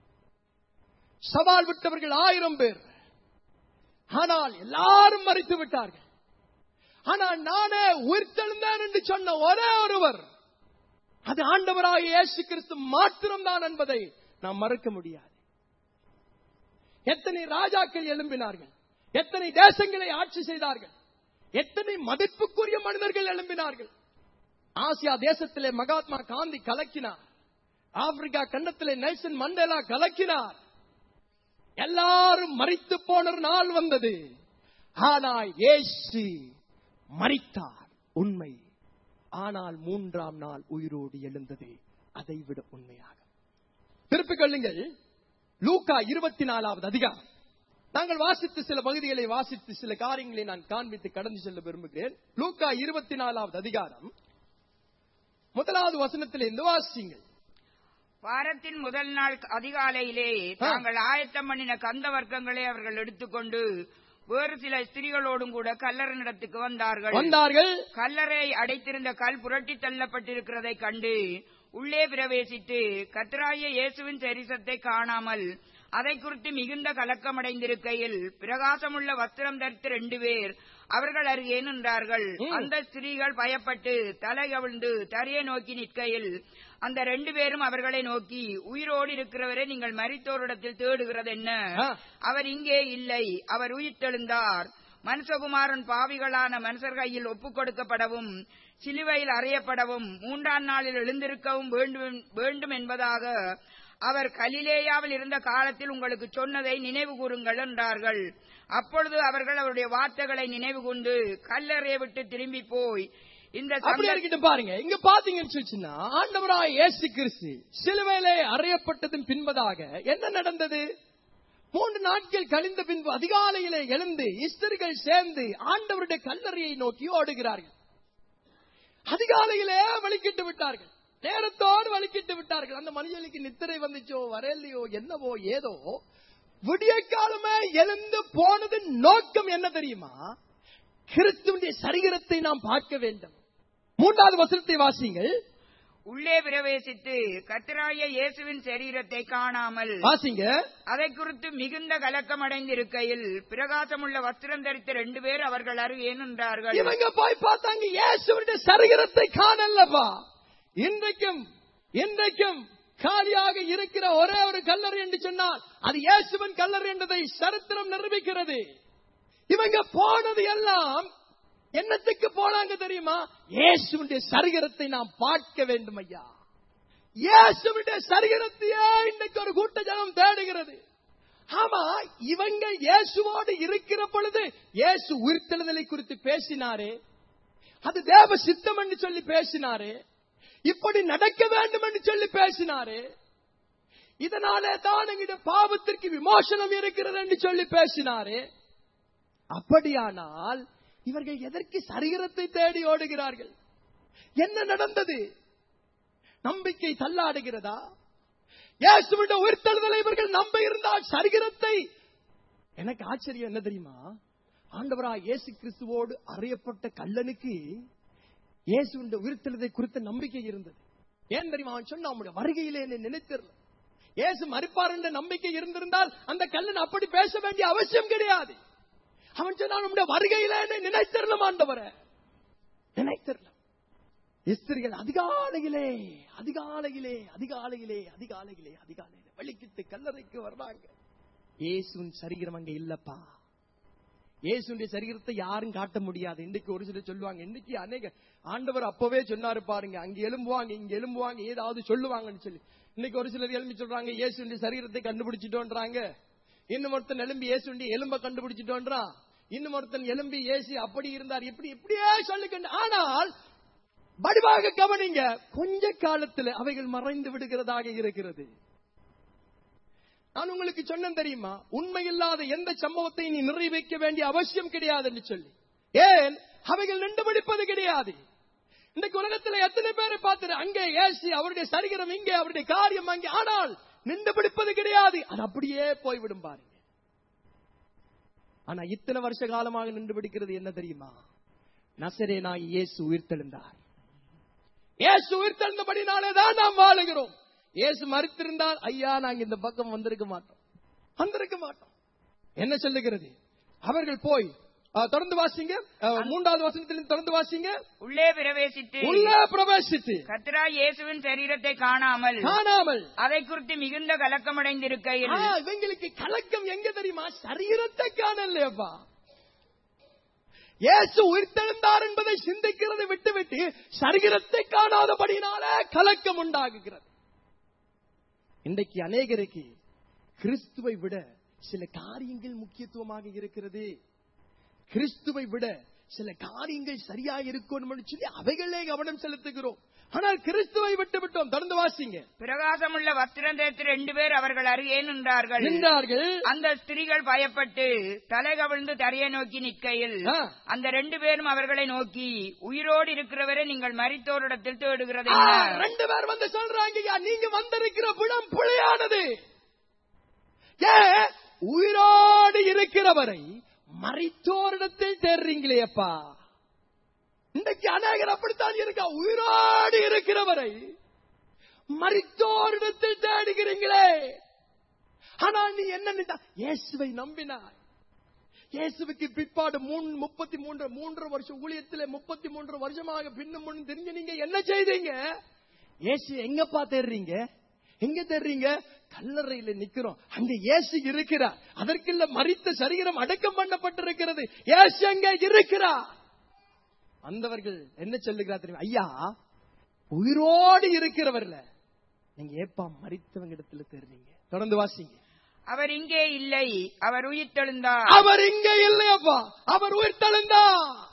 சவால் விட்டவர்கள் ஆயிரம் பேர் ஆனால் எல்லாரும் மறித்து விட்டார்கள் ஆனால் நானே உயிர்த்தெழுந்தேன் என்று சொன்ன ஒரே ஒருவர் அது ஆண்டவராக இயேசு கிறிஸ்து மாத்திரம்தான் என்பதை நாம் மறக்க முடியாது எத்தனை ராஜாக்கள் எழும்பினார்கள் எத்தனை தேசங்களை ஆட்சி செய்தார்கள் எத்தனை மதிப்புக்குரிய மனிதர்கள் எழும்பினார்கள் ஆசியா தேசத்திலே மகாத்மா காந்தி கலக்கினார் ஆப்பிரிக்கா கண்டத்திலே நெல்சன் மண்டேலா கலக்கினார் எல்லாரும் மறித்து போன ஒரு நாள் வந்தது ஆனால் இயேசு மறித்தார் உண்மை ஆனால் மூன்றாம் நாள் உயிரோடு எழுந்தது அதை விட உண்மையாகும் திருப்பிக் கொள்ளுங்கள் லூக்கா இருபத்தி நாலாவது அதிகாரம் நாங்கள் வாசித்து சில பகுதிகளை வாசித்து சில காரியங்களை நான் காண்பித்து கடந்து செல்ல விரும்புகிறேன் லூக்கா இருபத்தி நாலாவது அதிகாரம் முதலாவது வசனத்திலிருந்து வாசிங்கள் வாரத்தின் முதல் நாள் அதிகாலையிலே ஆ. தாங்கள் ஆயத்தம் பண்ணின கந்த வர்க்கங்களை அவர்கள் எடுத்துக்கொண்டு வேறு சில ஸ்திரீகளோடும் கூட கல்லறனிடத்துக்கு வந்தார்கள் வந்தார்கள் கல்லறை அடைத்திருந்த கல் புரட்டி தள்ளப்பட்டிருக்கிறதை கண்டு உள்ளே பிரவேசித்து கத்ராய இயேசுவின் சரிசத்தை காணாமல் அதை குறித்து மிகுந்த கலக்கமடைந்திருக்கையில் பிரகாசமுள்ள வஸ்திரம் தரித்த ரெண்டு பேர் அவர்கள் அருகே நின்றார்கள் ம். அந்த ஸ்திரீகள் பயப்பட்டு தலை கவிழ்ந்து தரையை நோக்கி நிற்கையில் அந்த ரெண்டு பேரும் அவர்களை நோக்கி உயிரோடு இருக்கிறவரை நீங்கள் மரித்தோரிடத்தில் தேடுகிறது என்ன ஆ. அவர் இங்கே இல்லை அவர் உயிர்த்தெழுந்தார் மனுஷகுமாரன் பாவிகளான மனுஷர் கையில் ஒப்புக் கொடுக்கப்படவும் சிலுவையில் அறையப்படவும் மூன்றாம் நாளில் எழுந்திருக்கவும் வேண்டும் வேண்டும் என்பதாக அவர் கலிலேயாவில் இருந்த காலத்தில் உங்களுக்கு சொன்னதை நினைவு கூறுங்கள் என்றார்கள் அப்பொழுது அவர்கள் அவருடைய வார்த்தைகளை நினைவு கொண்டு கல்லறையை விட்டு திரும்பி போய் இந்த அப்படி சங்க- இருக்கட்டும் பாருங்க இங்க பாத்தீங்கன்னு சொல்லிச்சுன்னா ஆண்டவராய் இயேசு கிறிஸ்து சிலுவையிலே அறையப்பட்டதன் பின்பதாக என்ன நடந்தது மூன்று நாட்கள் கழிந்த பின்பு அதிகாலையிலே எழுந்து இஸ்தர்கள் சேர்ந்து ஆண்டவருடைய கல்லறையை நோக்கி ஓடுகிறார்கள் அதிகாலையிலே வலிக்கிட்டு விட்டார்கள் நேரத்தோடு வலிக்கிட்டு விட்டார்கள் அந்த மனிதனுக்கு நித்திரை வந்துச்சோ வரலையோ என்னவோ ஏதோ விடிய காலமே எழுந்து போனது நோக்கம் என்ன தெரியுமா கிறிஸ்துவனுடைய சரீரத்தை நாம் பார்க்க வேண்டும் மூன்றாவது வசனத்தை வாசிங்கள் உள்ளே பிரவேசித்து கத்தராய இயேசுவின் சரீரத்தை காணாமல் வாசிங்க அதை குறித்து மிகுந்த கலக்கமடைந்திருக்கையில் பிரகாசமுள்ள வஸ்திரம் தரித்த ரெண்டு பேர் அவர்கள் அருகே நின்றார்கள் இவங்க போய் பார்த்தாங்க இயேசுடைய சரீரத்தை காணல்லப்பா இன்றைக்கும் இன்றைக்கும் காலியாக இருக்கிற ஒரே ஒரு கல்லறை என்று சொன்னால் அது இயேசுவின் கல்லறை என்பதை சரித்திரம் நிரூபிக்கிறது இவங்க போனது எல்லாம் என்னத்துக்கு போனாங்க தெரியுமா இயேசுடைய சரீரத்தை நாம் பார்க்க வேண்டும் ஐயா இயேசுடைய சரீரத்தையே இன்னைக்கு ஒரு கூட்ட ஜனம் தேடுகிறது ஆமா இவங்க இயேசுவோடு இருக்கிற பொழுது இயேசு உயிர்த்தெழுதலை குறித்து பேசினாரே அது தேவ சித்தம் என்று சொல்லி பேசினாரே இப்படி நடக்க வேண்டும் என்று சொல்லி பேசினாரே இதனாலே தான் எங்கிட்ட பாவத்திற்கு விமோசனம் இருக்கிறது என்று சொல்லி பேசினாரே அப்படியானால் இவர்கள் எதற்கு சரீரத்தை தேடி ஓடுகிறார்கள் என்ன நடந்தது நம்பிக்கை தள்ளாடுகிறதா இயேசுவிட உயிர்த்தெழுதலை இவர்கள் நம்ப இருந்தால் சரீரத்தை எனக்கு ஆச்சரியம் என்ன தெரியுமா ஆண்டவரா இயேசு கிறிஸ்துவோடு அறியப்பட்ட கல்லனுக்கு இயேசுவின் உயிர்த்தெழுதை குறித்த நம்பிக்கை இருந்தது ஏன் தெரியுமா அவன் சொன்ன அவனுடைய வருகையிலே என்னை நினைத்திரல இயேசு மறிப்பார் என்ற நம்பிக்கை இருந்திருந்தால் அந்த கல்லன் அப்படி பேச வேண்டிய அவசியம் கிடையாது அவன் சொன்னான் நம்முடைய வருகையில என்னை நினைத்திரலாம் ஆண்டவரே நினைத்திரலாம் ஸ்திரிகள் அதிகாலையிலே அதிகாலையிலே அதிகாலையிலே அதிகாலையிலே அதிகாலையிலே வலிக்கிட்டு கல்லறைக்கு வர்றாங்க இயேசுவின் சரீரம் அங்க இல்லப்பா இயேசுடைய சரீரத்தை யாரும் காட்ட முடியாது இன்னைக்கு ஒரு சிலர் சொல்லுவாங்க இன்னைக்கு அநேக ஆண்டவர் அப்பவே சொன்னாரு பாருங்க அங்க எலும்புவாங்க இங்க எலும்புவாங்க ஏதாவது சொல்லுவாங்கன்னு சொல்லி இன்னைக்கு ஒரு சிலர் எழும்பி சொல்றாங்க இயேசுடைய சரீரத்தை கண்டுபிடிச்சிட்டோன்றாங்க இன்னும் ஒருத்தன் எலும்பி இயேசுடைய எலும்ப கண்டுபிடிச்சிட்டோன்றான் இன்னும் ஒருத்தன் எலும்பி இயேசு அப்படி இருந்தார் இப்படி இப்படியே சொல்லுங்க ஆனால் வடிவாக கவனிங்க கொஞ்ச காலத்துல அவைகள் மறைந்து விடுகிறதாக இருக்கிறது நான் உங்களுக்கு சொன்னேன் தெரியுமா உண்மையில்லாத எந்த சம்பவத்தை நீ நிறைவேற்ற வேண்டிய அவசியம் கிடையாது என்று சொல்லி ஏன் அவைகள் நின்று பிடிப்பது கிடையாது இன்றைக்கு உலகத்துல எத்தனை பேரை பார்த்துரு அங்கே ஏசி அவருடைய சரீரம் இங்கே அவருடைய காரியம் அங்கே ஆனால் நின்று பிடிப்பது கிடையாது அது அப்படியே போய்விடும் பாருங்க ஆனா இத்தனை வருஷ காலமாக நின்று பிடிக்கிறது என்ன தெரியுமா நசரே நாய் இயேசு உயிர்த்தெழுந்தார் இயேசு உயிர்த்தெழுந்தபடினாலே தான் நாம் வாழுகிறோம் இயேசு மறுத்திருந்தால் ஐயா நாங்க இந்த பக்கம் வந்திருக்க மாட்டோம் வந்திருக்க மாட்டோம் என்ன சொல்லுகிறது அவர்கள் போய் அஹ், தொடர்ந்து வாசிங்க அஹ், மூன்றாவது வசனத்திலிருந்து தொடர்ந்து வாசிங்க உள்ளே பிரவேசித்து உள்ளே பிரவேசித்து கத்ரா இயேசுவின் சரீரத்தை காணாமல் காணாமல் அதை குறித்து மிகுந்த கலக்கமடைந்திருக்கையில் ஆ, இவங்களுக்கு கலக்கம் எங்க தெரியுமா சரீரத்தை காணலையப்பா இயேசு உயிர்த்தெழுந்தார் என்பதை சிந்திக்கிறதை விட்டுவிட்டு சரீரத்தை காணாதபடினாலே கலக்கம் உண்டாகுகிறது இன்றைக்கு அநேகருக்கு கிறிஸ்துவை விட சில காரியங்கள் முக்கியத்துவமாக இருக்கிறது கிறிஸ்துவை விட சில காரியங்கள் சரியா இருக்கணும் சொல்லி அவைகளே கவனம் செலுத்துகிறோம் ஆனால் கிறிஸ்துவை விட்டு விட்டோம் தொடர்ந்து வாசிங்க பிரகாசமுள்ள வஸ்திரம் தேர்த்து ரெண்டு பேர் அவர்கள் அருகே நின்றார்கள் நின்றார்கள் அந்த ஸ்திரீகள் பயப்பட்டு தலை கவிழ்ந்து தரையை நோக்கி நிற்கையில் ஆ. அந்த ரெண்டு பேரும் அவர்களை நோக்கி உயிரோடு இருக்கிறவரை நீங்கள் மரித்தோரிடத்தில் தேடுகிறது ஆ, என்ன?" ரெண்டு பேர் வந்து சொல்றாங்க ஐயா நீங்க வந்திருக்கிற புலம் புழையானது ஏ உயிரோடு இருக்கிறவரை மறைத்தோரிடத்தில் தேடுறீங்களே அப்பா இன்றைக்கு அநேகர் அப்படித்தான் இருக்கா உயிரோடு இருக்கிறவரை மறித்தோரிடத்தில் தேடுகிறீங்களே ஆனால் நீ என்ன நினைத்தா? இயேசுவை நம்பினாய் இயேசுவுக்கு பிற்பாடு மூணு முப்பத்தி மூன்று மூன்று வருஷம் ஊழியத்திலே முப்பத்தி மூன்று வருஷமாக பின்னும் முன்னும் தெரிஞ்ச நீங்க என்ன செய்தீங்க இயேசு எங்கப்பா தேடுறீங்க எங்க தேடுறீங்க கல்லறையில நிக்கிறோம் அங்க இயேசு இருக்கிறார் அதற்குள்ள மறித்த சரீரம் அடக்கம் பண்ணப்பட்டிருக்கிறது இயேசு அங்க இருக்கிறார் வந்தவர்கள் என்ன சொல்லுகிறார் தெரியுமா ஐயா உயிரோடு இருக்கிறவர்ல நீங்க ஏப்பா மறித்தவங்க இடத்துல தேடுறீங்க தொடர்ந்து வாசிங்க அவர் இங்கே இல்லை அவர் உயிர் தெழுந்தார் அவர் இங்க இல்லையப்பா அவர் உயிர்த்தெழுந்தா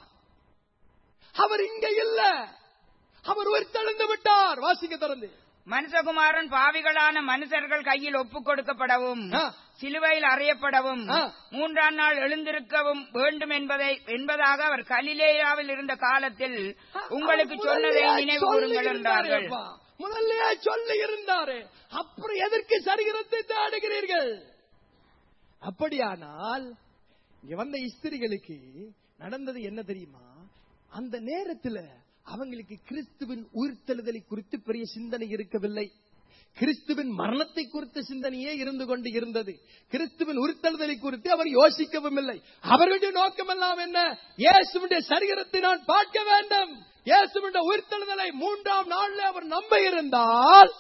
அவர் இங்க இல்ல அவர் உயிர்த்தெழுந்து விட்டார் வாசிக்க தொடர்ந்து மனுஷகுமாரன் பாவிகளான மனுஷர்கள் கையில் ஒப்புக் கொடுக்கப்படவும் ஆ. சிலுவையில் அறையப்படவும் ஆ. மூன்றாம் நாள் எழுந்திருக்கவும் வேண்டும் என்பதை என்பதாக அவர் கலிலேயாவில் இருந்த காலத்தில் உங்களுக்கு சொன்னதை முதல்லயே நினைவு சொல்லி கூறுங்கள் என்றார்கள் இருந்தாரேப்பா. முதல்லயே சொல்லி இருந்தாரு அப்புறம் எதற்கு சரீரத்தை தேடுகிறீர்கள் அப்படியானால் இங்க வந்த ஸ்திரிகளுக்கு நடந்தது என்ன தெரியுமா அந்த நேரத்துல அவங்களுக்கு கிறிஸ்துவின் உயிர்த்தெழுதலை குறித்து பெரிய சிந்தனை இருக்கவில்லை கிறிஸ்துவின் மரணத்தை குறித்த சிந்தனையே இருந்து கொண்டு இருந்தது கிறிஸ்துவின் உயிர்த்தெழுதலை குறித்து அவர் யோசிக்கவும் இல்லை அவர்களுடைய நோக்கமெல்லாம் என்ன இயேசுவின் சரீரத்தை நான் பார்க்க வேண்டும் இயேசுவின் உயிர்த்தெழுதலை மூன்றாம் நாள்ல அவர் நம்ப இருந்தால்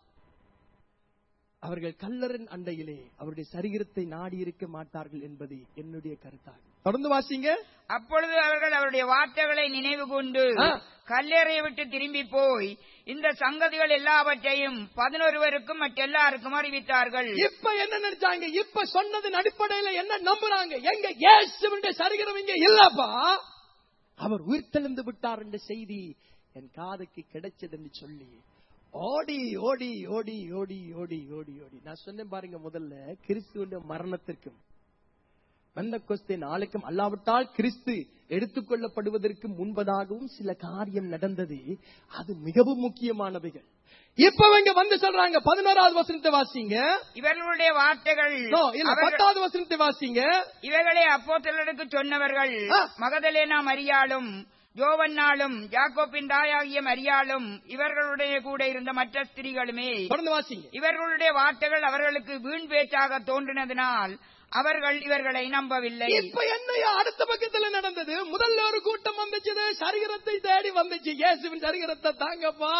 அவர்கள் கல்லரின் அண்டையிலே அவருடைய சரீரத்தை நாடி இருக்க மாட்டார்கள் என்பது என்னுடைய கருத்தாகும் தொடர்ந்து வாசிங்க அப்பொழுது அவர்கள் அவருடைய வார்த்தைகளை நினைவு கொண்டு ஆ. கல்லறையை விட்டு திரும்பி போய் இந்த சங்கதிகள் எல்லாவற்றையும் பதினொருவருக்கும் மற்றெல்லாருக்கும் அறிவித்தார்கள் இப்ப என்ன நினைச்சாங்க இப்ப சொன்னதன் அடிப்படையில என்ன நம்புறாங்க எங்க இயேசுவின் சரீரம் இங்க இல்லப்பா அவர் உயிர்த்தெழுந்து விட்டார் என்ற செய்தி என் காதுக்கு கிடைச்சது என்று சொல்லி ஓடி ஓடி ஓடி ஓடி ஓடி ஓடி ஓடி நான் சொன்னேன் பாருங்க முதல்ல கிறிஸ்துவின் மரணத்திற்கும் வந்த கொஸ்தே நாளைக்கும் அல்லாவிட்டால் கிறிஸ்து எடுத்துக்கொள்ளப்படுவதற்கு முன்பதாகவும் சில காரியம் நடந்தது அது மிகவும் முக்கியமானவைகள் இப்ப இங்க வந்து சொல்றாங்க பதினோராவது வசனத்தை வாசிங்க இவர்களுடைய வார்த்தைகள் No, இல்ல அவர்கள்- பத்தாவது வசனத்தை வாசிங்க இவைகளை அப்போஸ்தலருக்கு சொன்னவர்கள் ஆ. மகதலேனா மரியாளும் ஜோவன்னாலும் யாக்கோப்பின் தாயாகிய மரியாளும் இவர்களுடைய கூட இருந்த மற்ற ஸ்திரீகளுமே தொடர்ந்து வாசிங்க இவர்களுடைய வார்த்தைகள் அவர்களுக்கு வீண் பேச்சாக தோன்றினதினால் அவர்கள் இவர்களை நம்பவில்லை இப்ப என்னையா அடுத்த பக்கத்துல நடந்தது முதல்ல ஒரு கூட்டம் வந்துச்சு சரீரத்தை தேடி வந்துச்சு இயேசுவின் சரீரத்தை தாங்கப்பா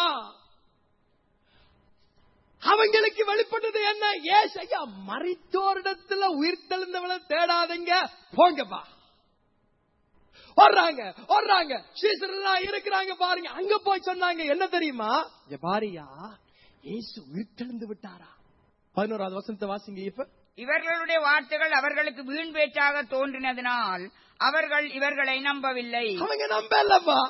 அவங்களுக்கு வெளிப்பட்டது என்ன ஏசையா மறித்தோரிடத்துல உயிர் தெழுந்தவளை தேடாதீங்க போங்கப்பா வர்றாங்க வர்றாங்க சீசரெல்லாம் இருக்கிறாங்க பாருங்க அங்க போய் சொன்னாங்க என்ன தெரியுமா இங்க பாரியா இயேசு உயிர் தெழுந்து விட்டாரா பதினோராவது வசனத்தை வாசிங்க இப்ப இவர்களுடைய வார்த்தைகள் அவர்களுக்கு வீண் பேச்சாக தோன்றினதினால் அவர்கள் இவர்களை நம்பவில்லை அவங்க நம்பலப்பா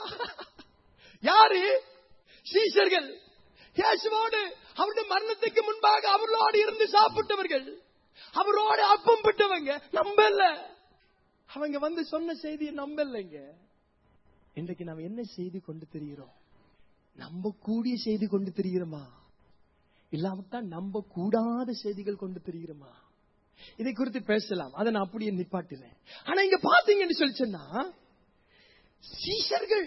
யாரு சீஷர்கள் இயேசுவோடு அவருடைய மரணத்துக்கு முன்பாக அவர்களோடு இருந்து சாப்பிட்டவர்கள் அவரோடு அப்பம் விட்டவங்க நம்பல அவங்க வந்து சொன்ன செய்தியை நம்பலைங்க இன்றைக்கு நாம் என்ன செய்தி கொண்டு தெரிகிறோம் நம்ப கூடிய செய்தி கொண்டு தெரிகிறோமா இல்லாவிட்டா நம்ப கூடாத செய்திகள் கொண்டு தெரிகிறோமா இதை குறித்து பேசலாம் அதை நான் அப்படியே நிப்பாட்டுறேன் ஆனா இங்க பாத்தீங்கன்னு சொல்லி சொன்னா சீஷர்கள்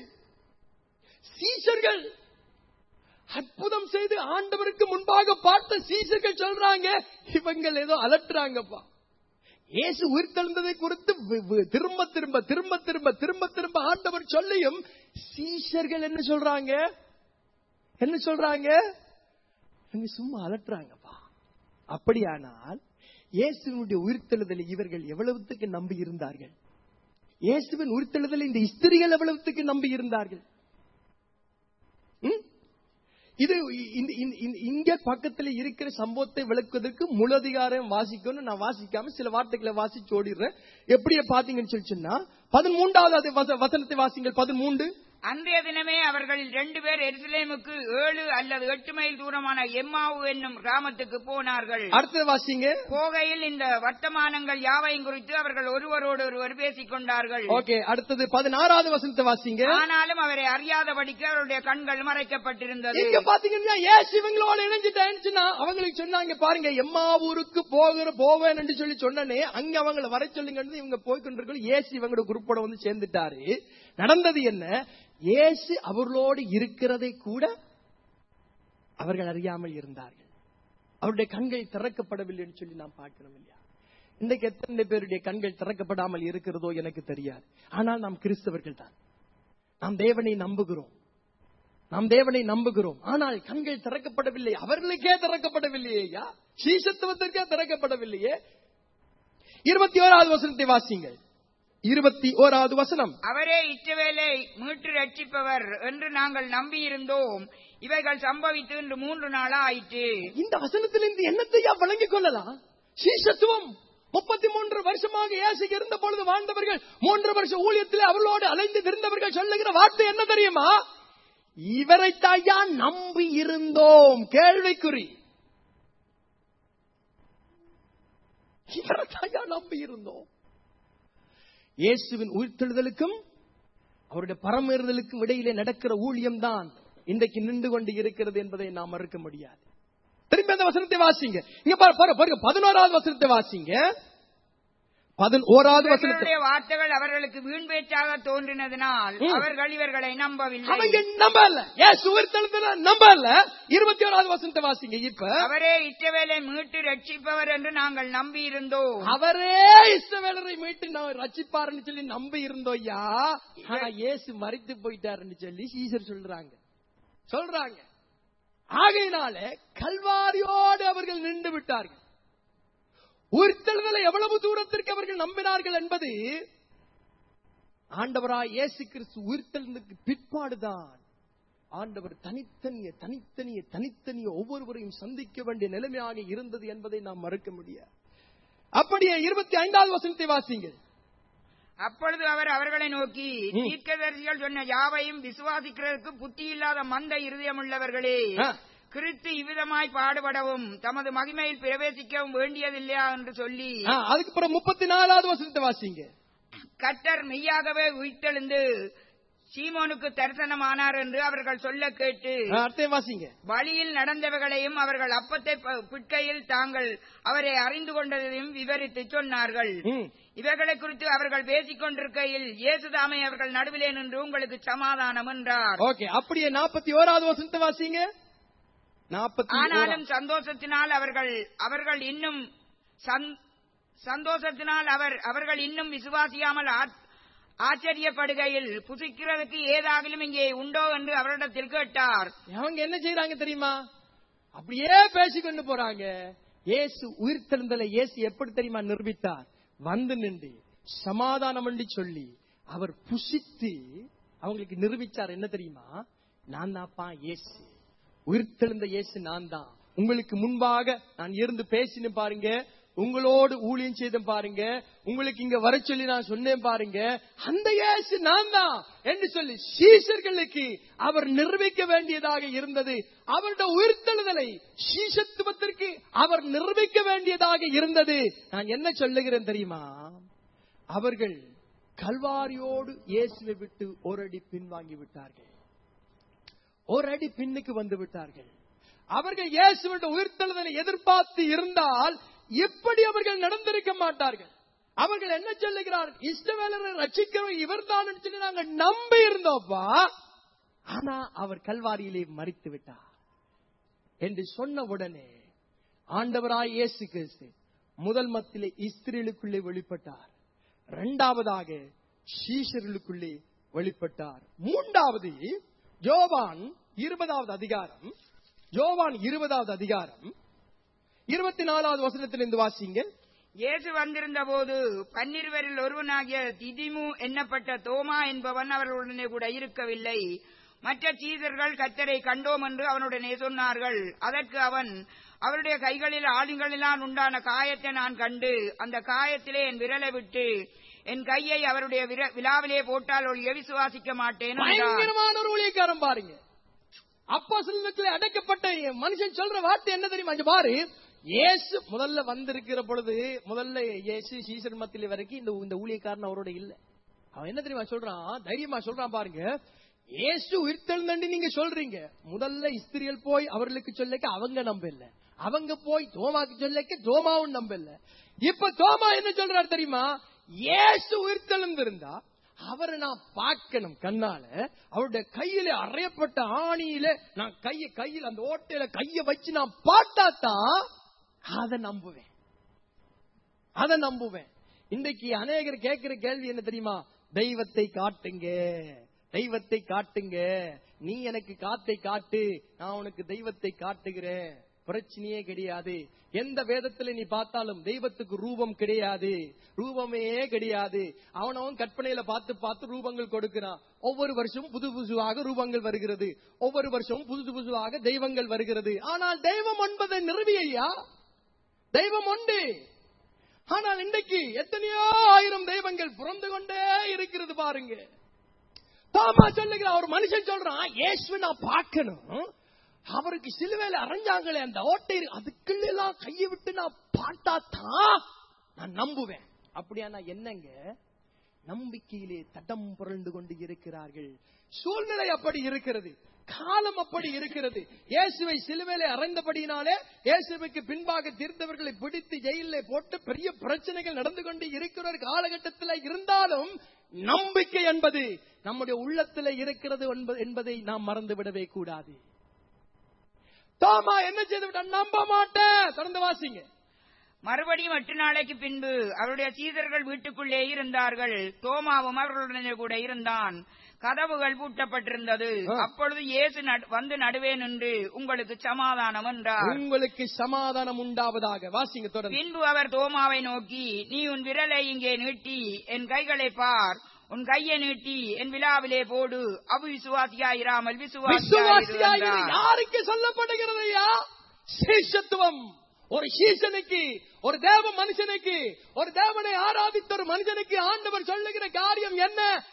சீஷர்கள் அற்புதம் செய்து ஆண்டவருக்கு முன்பாக பார்த்த சீஷர்கள் சொல்றாங்க இவங்கள் ஏதோ அலட்டுறாங்கப்பா இயேசு உயிர்த்தெழுந்ததை குறித்து வி- வி- திரும்ப திரும்ப திரும்ப திரும்ப திரும்ப திரும்ப ஆண்டவர் சொல்லியும் சீஷர்கள் என்ன சொல்றாங்க என்ன சொல்றாங்க இவங்க சும்மா அலட்டுறாங்கப்பா அப்படியானால் இயேசுவினுடைய உயிர்த்தெழுதலை இவர்கள் எவ்வளவுத்துக்கு நம்பி இருந்தார்கள் இயேசுவின் உயிர்த்தெழுதலை இந்த ஸ்திரிகள் எவ்வளவுத்துக்கு நம்பி இருந்தார்கள் ம்? இது இந்த- இந்த- இந்த- இங்க பக்கத்துல இருக்கிற சம்பவத்தை விளக்குவதற்கு முழு அதிகாரம் வாசிக்கணும் நான் வாசிக்காம சில வார்த்தைகளை வாசிச்சு ஓடிடுறேன் எப்படியே பாத்தீங்கன்னு சொல்லி சொன்னா பதிமூன்றாவது அது வச- வசனத்தை வாசிங்கள் பதிமூன்று அன்றைய தினமே அவர்களில் ரெண்டு பேர் எருசலேமுக்கு ஏழு அல்லது எட்டு மைல் தூரமான எம்மாவு என்னும் கிராமத்துக்கு போனார்கள் அடுத்தது வாசிங்க போகையில் இந்த வர்த்தமானங்கள் யாவையும் குறித்து அவர்கள் ஒருவரோடு ஒருவர் பேசிக் கொண்டார்கள் ஓகே அடுத்தது பதினாறாவது வசனத்தை வாசிங்க ஆனாலும் அவரை அறியாதபடிக்கு அவருடைய கண்கள் மறைக்கப்பட்டிருந்தது இங்க பாத்தீங்கன்னா ஏசு இவங்களோட இணைஞ்சிட்டேன்னு அவங்களுக்கு சொன்னாங்க பாருங்க எம்மா ஊருக்கு போகிற போவேன் என்று சொல்லி சொன்னனே அங்க அவங்கள வர சொல்லுங்கன்னு இவங்க போய்கொண்டிருக்க ஏசு இவங்களோட குரூப்போட வந்து சேர்ந்துட்டாரு நடந்தது என்ன ஏசு அவர்களோடு இருக்கிறதை கூட அவர்கள் அறியாமல் இருந்தார்கள் அவருடைய கண்கள் திறக்கப்படவில்லை என்று சொல்லி நாம் பார்க்கிறோம் இல்லையா இன்றைக்கு எத்தனை பேருடைய கண்கள் திறக்கப்படாமல் இருக்கிறதோ எனக்கு தெரியாது ஆனால் நாம் கிறிஸ்தவர்கள் தான் நாம் தேவனை நம்புகிறோம் நாம் தேவனை நம்புகிறோம் ஆனால் கண்கள் திறக்கப்படவில்லை அவர்களுக்கே திறக்கப்படவில்லையா சீசத்துவத்திற்கே திறக்கப்படவில்லையே இருபத்தி ஓராவது வசனத்தை வாசிங்கள் இருபத்தி ஓராவது வசனம் அவரே இச்சவேலை மீட்டு ரட்சிப்பவர் என்று நாங்கள் நம்பியிருந்தோம் இவைகள் சம்பவித்து இன்று மூன்று நாளா ஆயிற்று இந்த வசனத்திலிருந்து என்னத்தையா விளங்கிக் கொள்ளலாம் சீசத்துவம் முப்பத்தி மூன்று வருஷமாக இயேசு இருந்த பொழுது வாழ்ந்தவர்கள் மூன்று வருஷ ஊழியத்தில் அவர்களோடு அலைந்து திருந்தவர்கள் சொல்லுகிற வார்த்தை என்ன தெரியுமா இவரைத்தாயா நம்பி இருந்தோம் கேள்விக்குறி இவரைத்தாயா நம்பி இருந்தோம் இயேசுவின் உயிர்த்தெழுதலுக்கும் அவருடைய பரமேறுதலுக்கும் இடையிலே நடக்கிற ஊழியம்தான் இன்றைக்கு நின்று கொண்டு இருக்கிறது என்பதை நாம் மறுக்க முடியாது திரும்பி அந்த வசனத்தை வாசிங்க இங்க பாரு- பாரு- பாருங்க பதினோராவது வசனத்தை வாசிங்க பதினோராவது வசனத்தை இவர்களுடைய வார்த்தைகள் அவர்களுக்கு வீண் பேச்சாக தோன்றினதினால் ம். அவர்கள் இவர்களை நம்பவில்லை அவங்க நம்பல ஏசு உயிர்த்தெழுந்தல நம்பல இருபத்தி ஓராவது வசனத்தை வாசிங்க இப்ப அவரே இச்சவேலை மீட்டு ரட்சிப்பவர் என்று நாங்கள் நம்பியிருந்தோம் அவரே இஸ்ரவேலரை மீட்டு நான் ரட்சிப்பாருன்னு சொல்லி நம்பி இருந்தோய்யா ஆனா இயேசு மறித்து போயிட்டாருன்னு சொல்லி சீசர் சொல்றாங்க சொல்றாங்க ஆகையினால கல்வாரியோடு அவர்கள் நின்று விட்டார்கள் உயிர்த்தெழுதலை எவ்வளவு தூரத்திற்கு அவர்கள் நம்பினார்கள் என்பது ஆண்டவராய் இயேசு கிறிஸ்து உயிர்த்தெழுந்ததுக்கு பிற்பாடுதான் ஆண்டவர் தனித்தனிய தனித்தனிய தனித்தனிய ஒவ்வொருவரையும் சந்திக்க வேண்டிய நிலைமையாக இருந்தது என்பதை நாம் மறுக்க முடியாது அப்படியே இருபத்தி ஐந்தாவது வசனத்தை வாசிங்கள் அப்பொழுது அவர் அவர்களை நோக்கி ம். தீர்க்கதரிசிகள் சொன்ன யாவையும் விசுவாசிக்கிறதுக்கு புத்தி இல்லாத மந்த இருதயமுள்ளவர்களே ஆ. கிறிஸ்து இவ்விதமாய் பாடுபடவும் தமது மகிமையில் பிரவேசிக்கவும் வேண்டியதில்லையா என்று சொல்லி ஆ, அதுக்கு அப்புறம் முப்பத்தி நாலாவது வசனத்தை வாசிங்க கர்த்தர் மெய்யாகவே உயிர்த்தெழுந்து சீமோனுக்கு தரிசனமானார் என்று அவர்கள் சொல்ல கேட்டு ஆ, அர்த்தம் வாசிங்க வழியில் நடந்தவைகளையும் அவர்கள் அப்பத்தை ப- பிட்கையில் தாங்கள் அவரை அறிந்து கொண்டதையும் விவரித்து சொன்னார்கள் ம். இவைகளை குறித்து அவர்கள் பேசிக் கொண்டிருக்கையில் இயேசுதாமை அவர்கள் நடுவிலே நின்று உங்களுக்கு சமாதானம் என்றார் ஓகே அப்படியே நாற்பத்தி ஓராவது வசனத்தை வாசிங்க நாற்பத்தி ஆனாலும் சந்தோஷத்தினால் அவர்கள் அவர்கள் இன்னும் சந்- சந்தோஷத்தினால் அவர் அவர்கள் இன்னும் விசுவாசியாமல் ஆ- ஆச்சரியப்படுகையில் புசிக்கிறதுக்கு ஏதாகிலும் இங்கே உண்டோ என்று அவரிடத்தில் கேட்டார் அவங்க என்ன செய்யறாங்க தெரியுமா அப்படியே பேசிக்கொண்டு போறாங்க இயேசு உயிர் தெழுந்தல இயேசு எப்படி தெரியுமா நிரூபித்தார் வந்து நின்று சமாதானம் என்று சொல்லி அவர் புசித்து அவங்களுக்கு நிரூபிச்சார் என்ன தெரியுமா நான் தான்ப்பா இயேசு உயிர் தெழுந்த இயேசு நான் தான் உங்களுக்கு முன்பாக நான் இருந்து பேசினேன் பாருங்க உங்களோடு ஊழியம் செய்தேன் பாருங்க உங்களுக்கு இங்க வர சொல்லி நான் சொன்னேன் பாருங்க அந்த இயேசு நான் தான் என்று சொல்லி சீஷர்களுக்கு அவர் நிரூபிக்க வேண்டியதாக இருந்தது அவருடைய உயிர்த்தெழுதலை சீஷத்துவத்திற்கு அவர் நிரூபிக்க வேண்டியதாக இருந்தது நான் என்ன சொல்லுகிறேன் தெரியுமா அவர்கள் கல்வாரியோடு இயேசுவை விட்டு ஒரு அடி பின்வாங்கி விட்டார்கள் ஒரு அடி பின்னுக்கு வந்து விட்டார்கள் அவர்கள் இயேசுவின் உயிர்த்தெழுதலை எதிர்பார்த்து இருந்தால் இப்படி அவர்கள் நடந்திருக்க மாட்டார்கள் அவர்கள் என்ன சொல்லுகிறார்கள் இஷ்டவேலரை ரட்சிக்கிறவர் இவர்தான் சொல்லி நாங்கள் நம்பி இருந்தோப்பா ஆனா அவர் கல்வாரியிலே மறித்து விட்டார் என்று சொன்ன உடனே ஆண்டவராய் இயேசு கிறிஸ்து முதல் மத்திலே இஸ்திரேலுக்குள்ளே வெளிப்பட்டார் இரண்டாவதாக சீஷர்களுக்குள்ளே வெளிப்பட்டார் மூன்றாவது யோவான் இருபதாவது அதிகாரம் யோவான் இருபதாவது அதிகாரம் இருபத்தி நாலாவது வசனத்திலிருந்து வாசிங்க இயேசு வந்திருந்த போது பன்னிருவரில் ஒருவனாகிய திதிமு எண்ணப்பட்ட தோமா என்பவன் அவர்களுடனே கூட இருக்கவில்லை மற்ற சீதர்கள் கத்தரை கண்டோம் என்று அவனுடனே சொன்னார்கள் அதற்கு அவன் அவருடைய கைகளில் ஆளுங்களிலான் உண்டான காயத்தை நான் கண்டு அந்த காயத்திலே என் விரலை விட்டு என் கையை அவருடைய விர- விலாவிலே போட்டால் ஒழிய விசுவாசிக்க மாட்டேன் என்றார். பயங்கரமான ஒரு ஊழியக்காரன் பாருங்க அப்பா சிலத்தில் அடைக்கப்பட்ட மனுஷன் சொல்ற வார்த்தை என்ன தெரியுமா இங்க பாரு இயேசு முதல்ல வந்திருக்கிற பொழுது முதல்ல இயேசு சீசன் மத்தியில வரைக்கும் இந்த இந்த ஊழியக்காரன் அவரோட இல்ல அவன் என்ன தெரியுமா சொல்றான் தைரியமா சொல்றான் பாருங்க இயேசு உயிர்த்தெழுந்தண்டி நீங்க சொல்றீங்க முதல்ல இஸ்திரியல் போய் அவர்களுக்கு சொல்லக்க அவங்க நம்ப இல்ல அவங்க போய் தோமாக்கு சொல்லக்க தோமாவும் நம்ப இல்ல இப்ப தோமா என்ன சொல்றாரு தெரியுமா இயேசு உயிர்த்தெழுந்திருந்தா அவரை நான் பார்க்கணும் கண்ணால அவருடைய கையில அறையப்பட்ட ஆணியில நான் கைய கையில் அந்த ஓட்டையில கைய வச்சு நான் பார்த்தாதான் அதை நம்புவேன் அதை நம்புவேன் இன்றைக்கு அநேகர் கேட்கிற கேள்வி என்ன தெரியுமா தெய்வத்தை காட்டுங்க தெய்வத்தை காட்டுங்க நீ எனக்கு காத்தை காட்டு நான் உனக்கு தெய்வத்தை காட்டுகிறேன் பிரச்சனையே கிடையாது எந்த வேதத்துல நீ பார்த்தாலும் தெய்வத்துக்கு ரூபம் கிடையாது ரூபமே கிடையாது அவனவன் கற்பனையில பார்த்து பார்த்து ரூபங்கள் கொடுக்கிறான் ஒவ்வொரு வருஷமும் புது புதுவாக ரூபங்கள் வருகிறது ஒவ்வொரு வருஷமும் புது புதுவாக தெய்வங்கள் வருகிறது ஆனால் தெய்வம் என்பதை நிறுவியா தெய்வம் உண்டு ஆனால் இன்றைக்கு எத்தனையோ ஆயிரம் தெய்வங்கள் பிறந்து கொண்டே இருக்கிறது பாருங்க தாமா சொல்லுகிற ஒரு மனுஷன் சொல்றான் இயேசுவை நான் பார்க்கணும் அவருக்கு சிலுவையில அரைஞ்சாங்களே அந்த ஓட்டை அதுக்குள்ள எல்லாம் கையை விட்டு நான் பார்த்தா தான் நான் நம்புவேன் அப்படியா நான் என்னங்க நம்பிக்கையிலே தடம் புரண்டு கொண்டு இருக்கிறார்கள் சூழ்நிலை அப்படி இருக்கிறது காலம் அப்படி இருக்கிறது இயேசுவை சிலுவையிலே அறைந்தபடியினாலே இயேசுவுக்கு பின்பாக தீர்த்தவர்களை பிடித்து ஜெயிலே போட்டு பெரிய பிரச்சனைகள் நடந்து கொண்டு இருக்கிற ஒரு காலகட்டத்தில் இருந்தாலும் நம்பிக்கை என்பது நம்முடைய உள்ளத்தில் இருக்கிறது என்ப- என்பதை நாம் மறந்து விடவே கூடாது தோமா என்ன செய்து விட்டான் நம்ப மாட்டேன் திறந்து வாசிங்க மறுபடியும் எட்டு நாளைக்கு பின்பு அவருடைய சீதர்கள் வீட்டுக்குள்ளே இருந்தார்கள் தோமாவும் அவர்களுடனே கூட இருந்தான் கதவுகள் பூட்டப்பட்டிருந்தது ஆ. அப்பொழுது இயேசு நடு- வந்து நடுவே நின்று உங்களுக்கு சமாதானம் என்றார் உங்களுக்கு சமாதானம் உண்டாவதாக வாசிங்க தொடர்ந்து பின்பு அவர் தோமாவை நோக்கி நீ உன் விரலை இங்கே நீட்டி என் கைகளை பார் உன் கையை நீட்டி என் விழாவிலே போடு அவு விசுவாசியாயிராமல் விசுவாசியாயிரு விசுவாசியாயிரு யாருக்கு சொல்லப்படுகிறது ஐயா சீஷத்துவம் ஒரு சீசனுக்கு ஒரு தேவ மனுஷனுக்கு ஒரு தேவனை ஆராதித்த ஒரு மனுஷனுக்கு ஆண்டவர் சொல்லுகிற காரியம் என்ன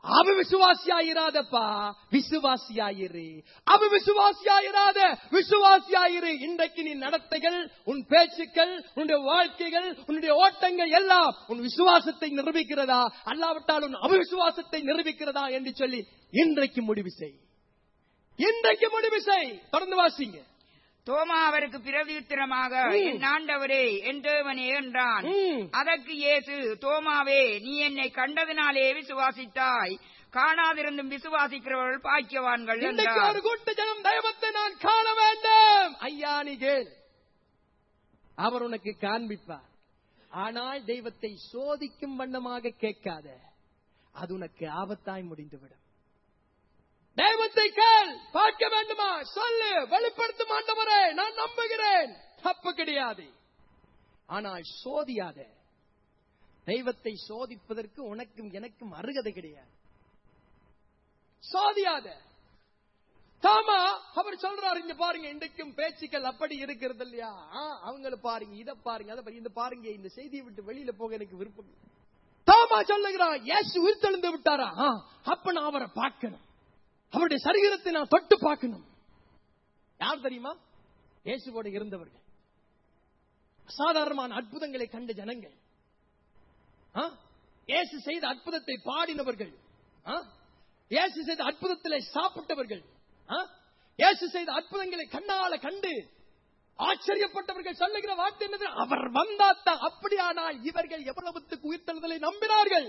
அவ விசுவாசியாயிராதப்பா விசுவாசியாயிரு அவ விசுவாசியாயிராத விசுவாசியாயிரு இன்றைக்கு நீ நடத்தைகள் உன் பேச்சுக்கள் உன்னுடைய வாழ்க்கைகள் உன்னுடைய ஓட்டங்கள் எல்லாம் உன் விசுவாசத்தை நிரூபிக்கிறதா அல்லாவிட்டால் உன் அவிசுவாசத்தை நிரூபிக்கிறதா என்று சொல்லி இன்றைக்கு முடிவு செய் இன்றைக்கு முடிவு செய் தொடர்ந்து வாசிங்க தோமா அவருக்கு பிரதியுத்தரமாக ம். என் ஆண்டவரே என் தேவனே என்றான் ம். அதற்கு இயேசு தோமாவே நீ என்னை கண்டதினாலே விசுவாசித்தாய் காணாதிருந்தும் விசுவாசிக்கிறவர்கள் பாக்கியவான்கள் இன்றைக்கு என்றார் ஒரு கூட்ட ஜனம் தெய்வத்தை நான் காண வேண்டும் ஐயா நீ கேள் அவர் உனக்கு காண்பிப்பார் ஆனால் தெய்வத்தை சோதிக்கும் வண்ணமாக கேட்காத அது உனக்கு ஆபத்தாய் முடிந்துவிடும் தெய்வத்தை கேள் பார்க்க வேண்டுமா சொல்லு வெளிப்படுத்தும் ஆண்டவரே நான் நம்புகிறேன் தப்பு கிடையாது ஆனால் சோதியாத தெய்வத்தை சோதிப்பதற்கு உனக்கும் எனக்கும் அருகதை கிடையாது சோதியாத தாமா அவர் சொல்றாரு இங்க பாருங்க இன்றைக்கும் பேச்சுக்கள் அப்படி இருக்கிறது இல்லையா ஆ, அவங்கள பாருங்க இத பாருங்க அதை பாருங்க இந்த பாருங்க இந்த செய்தியை விட்டு வெளியில போக எனக்கு விருப்பம் இல்லை. தாமா சொல்லுகிறான் இயேசு உயிர்த்தெழுந்து விட்டாரா ஆ, அப்ப நான் அவரை பார்க்கணும் அவருடைய சரீரத்தை நான் தொட்டு பார்க்கணும் யார் தெரியுமா இயேசுவோட இருந்தவர்கள் அசாதாரணமான அற்புதங்களை கண்ட ஜனங்கள் ஆ? இயேசு செய்த அற்புதத்தை பாடினவர்கள் ஆ? இயேசு செய்த அற்புதத்திலே சாப்பிட்டவர்கள் ஆ? இயேசு செய்த அற்புதங்களை கண்ணால கண்டு ஆச்சரியப்பட்டவர்கள் சொல்லுகிற வார்த்தை என்னது அவர் வந்தாத்தான் அப்படியானால் இவர்கள் எவ்வளவுத்துக்கு உயிர்த்தெழுதலை நம்பினார்கள்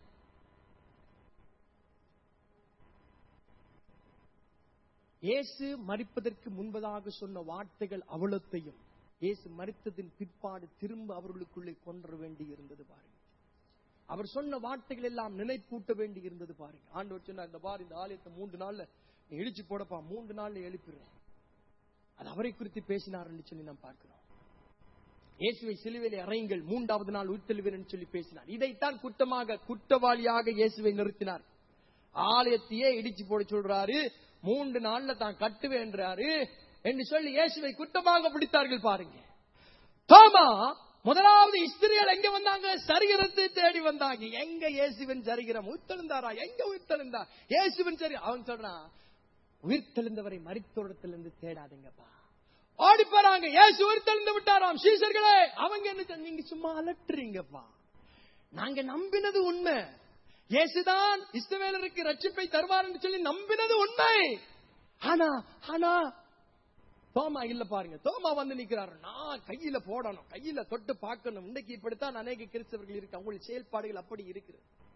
இயேசு மரிப்பதற்கு முன்பதாக சொன்ன வார்த்தைகள் அவ்வளத்தையும் இயேசு மரித்ததின் பிற்பாடு திரும்ப அவர்களுக்குள்ளே கொன்ற வேண்டி இருந்தது பாருங்க அவர் சொன்ன வார்த்தைகள் எல்லாம் நினைப்பூட்ட வேண்டி இருந்தது பாருங்க ஆண்டவர் சொன்னார் இந்த பாரு இந்த ஆலயத்தை மூன்று நாள்ல நீ இடிச்சு போடப்பா மூன்று நாள்ல எழுப்பிடுறேன் அது அவரை குறித்து பேசினார் என்று சொல்லி நாம் பார்க்கிறோம் இயேசுவை சிலுவையிலே அறையுங்கள் மூன்றாவது நாள் உயிர்த்தெழுவேன் என்று சொல்லி பேசினார் இதைத்தான் குற்றமாக குற்றவாளியாக இயேசுவை நிறுத்தினார் ஆலயத்தையே இடிச்சு போட சொல்றாரு மூன்று நாள்ல தான் கட்டுவேன்றாரு என்று சொல்லி இயேசுவை குற்றமாக பிடித்தார்கள் பாருங்க தோமா முதலாவது இஸ்திரியல் எங்க வந்தாங்க சரீரத்தை தேடி வந்தாங்க எங்க இயேசுவின் சரீரம் உயிர்த்தெழுந்தாரா எங்க உயிர்த்தெழுந்தா இயேசுவின் சரி அவன் சொல்றான் உயிர்த்தெழுந்தவரை மரித்தோடத்திலிருந்து தேடாதீங்கப்பா ஓடி போறாங்க இயேசு உயிர்த்தெழுந்து விட்டாராம் சீசர்களே அவங்க என்ன செஞ்ச- நீங்க சும்மா அலட்டுறீங்கப்பா நாங்க நம்பினது உண்மை இயேசுதான் இஸ்ரவேலருக்கு ரட்சிப்பை தருவார் என்று சொல்லி நம்பினது உண்மை ஆனா ஆனா தோமா இல்ல பாருங்க தோமா வந்து நிக்கிறாரு நான் கையில போடணும் கையில தொட்டு பார்க்கணும் இன்னைக்கு இப்படித்தான் அநேக கிறிஸ்தவர்கள் இருக்கு அவங்களுடைய செயல்பாடுகள் அப்படி இருக்குது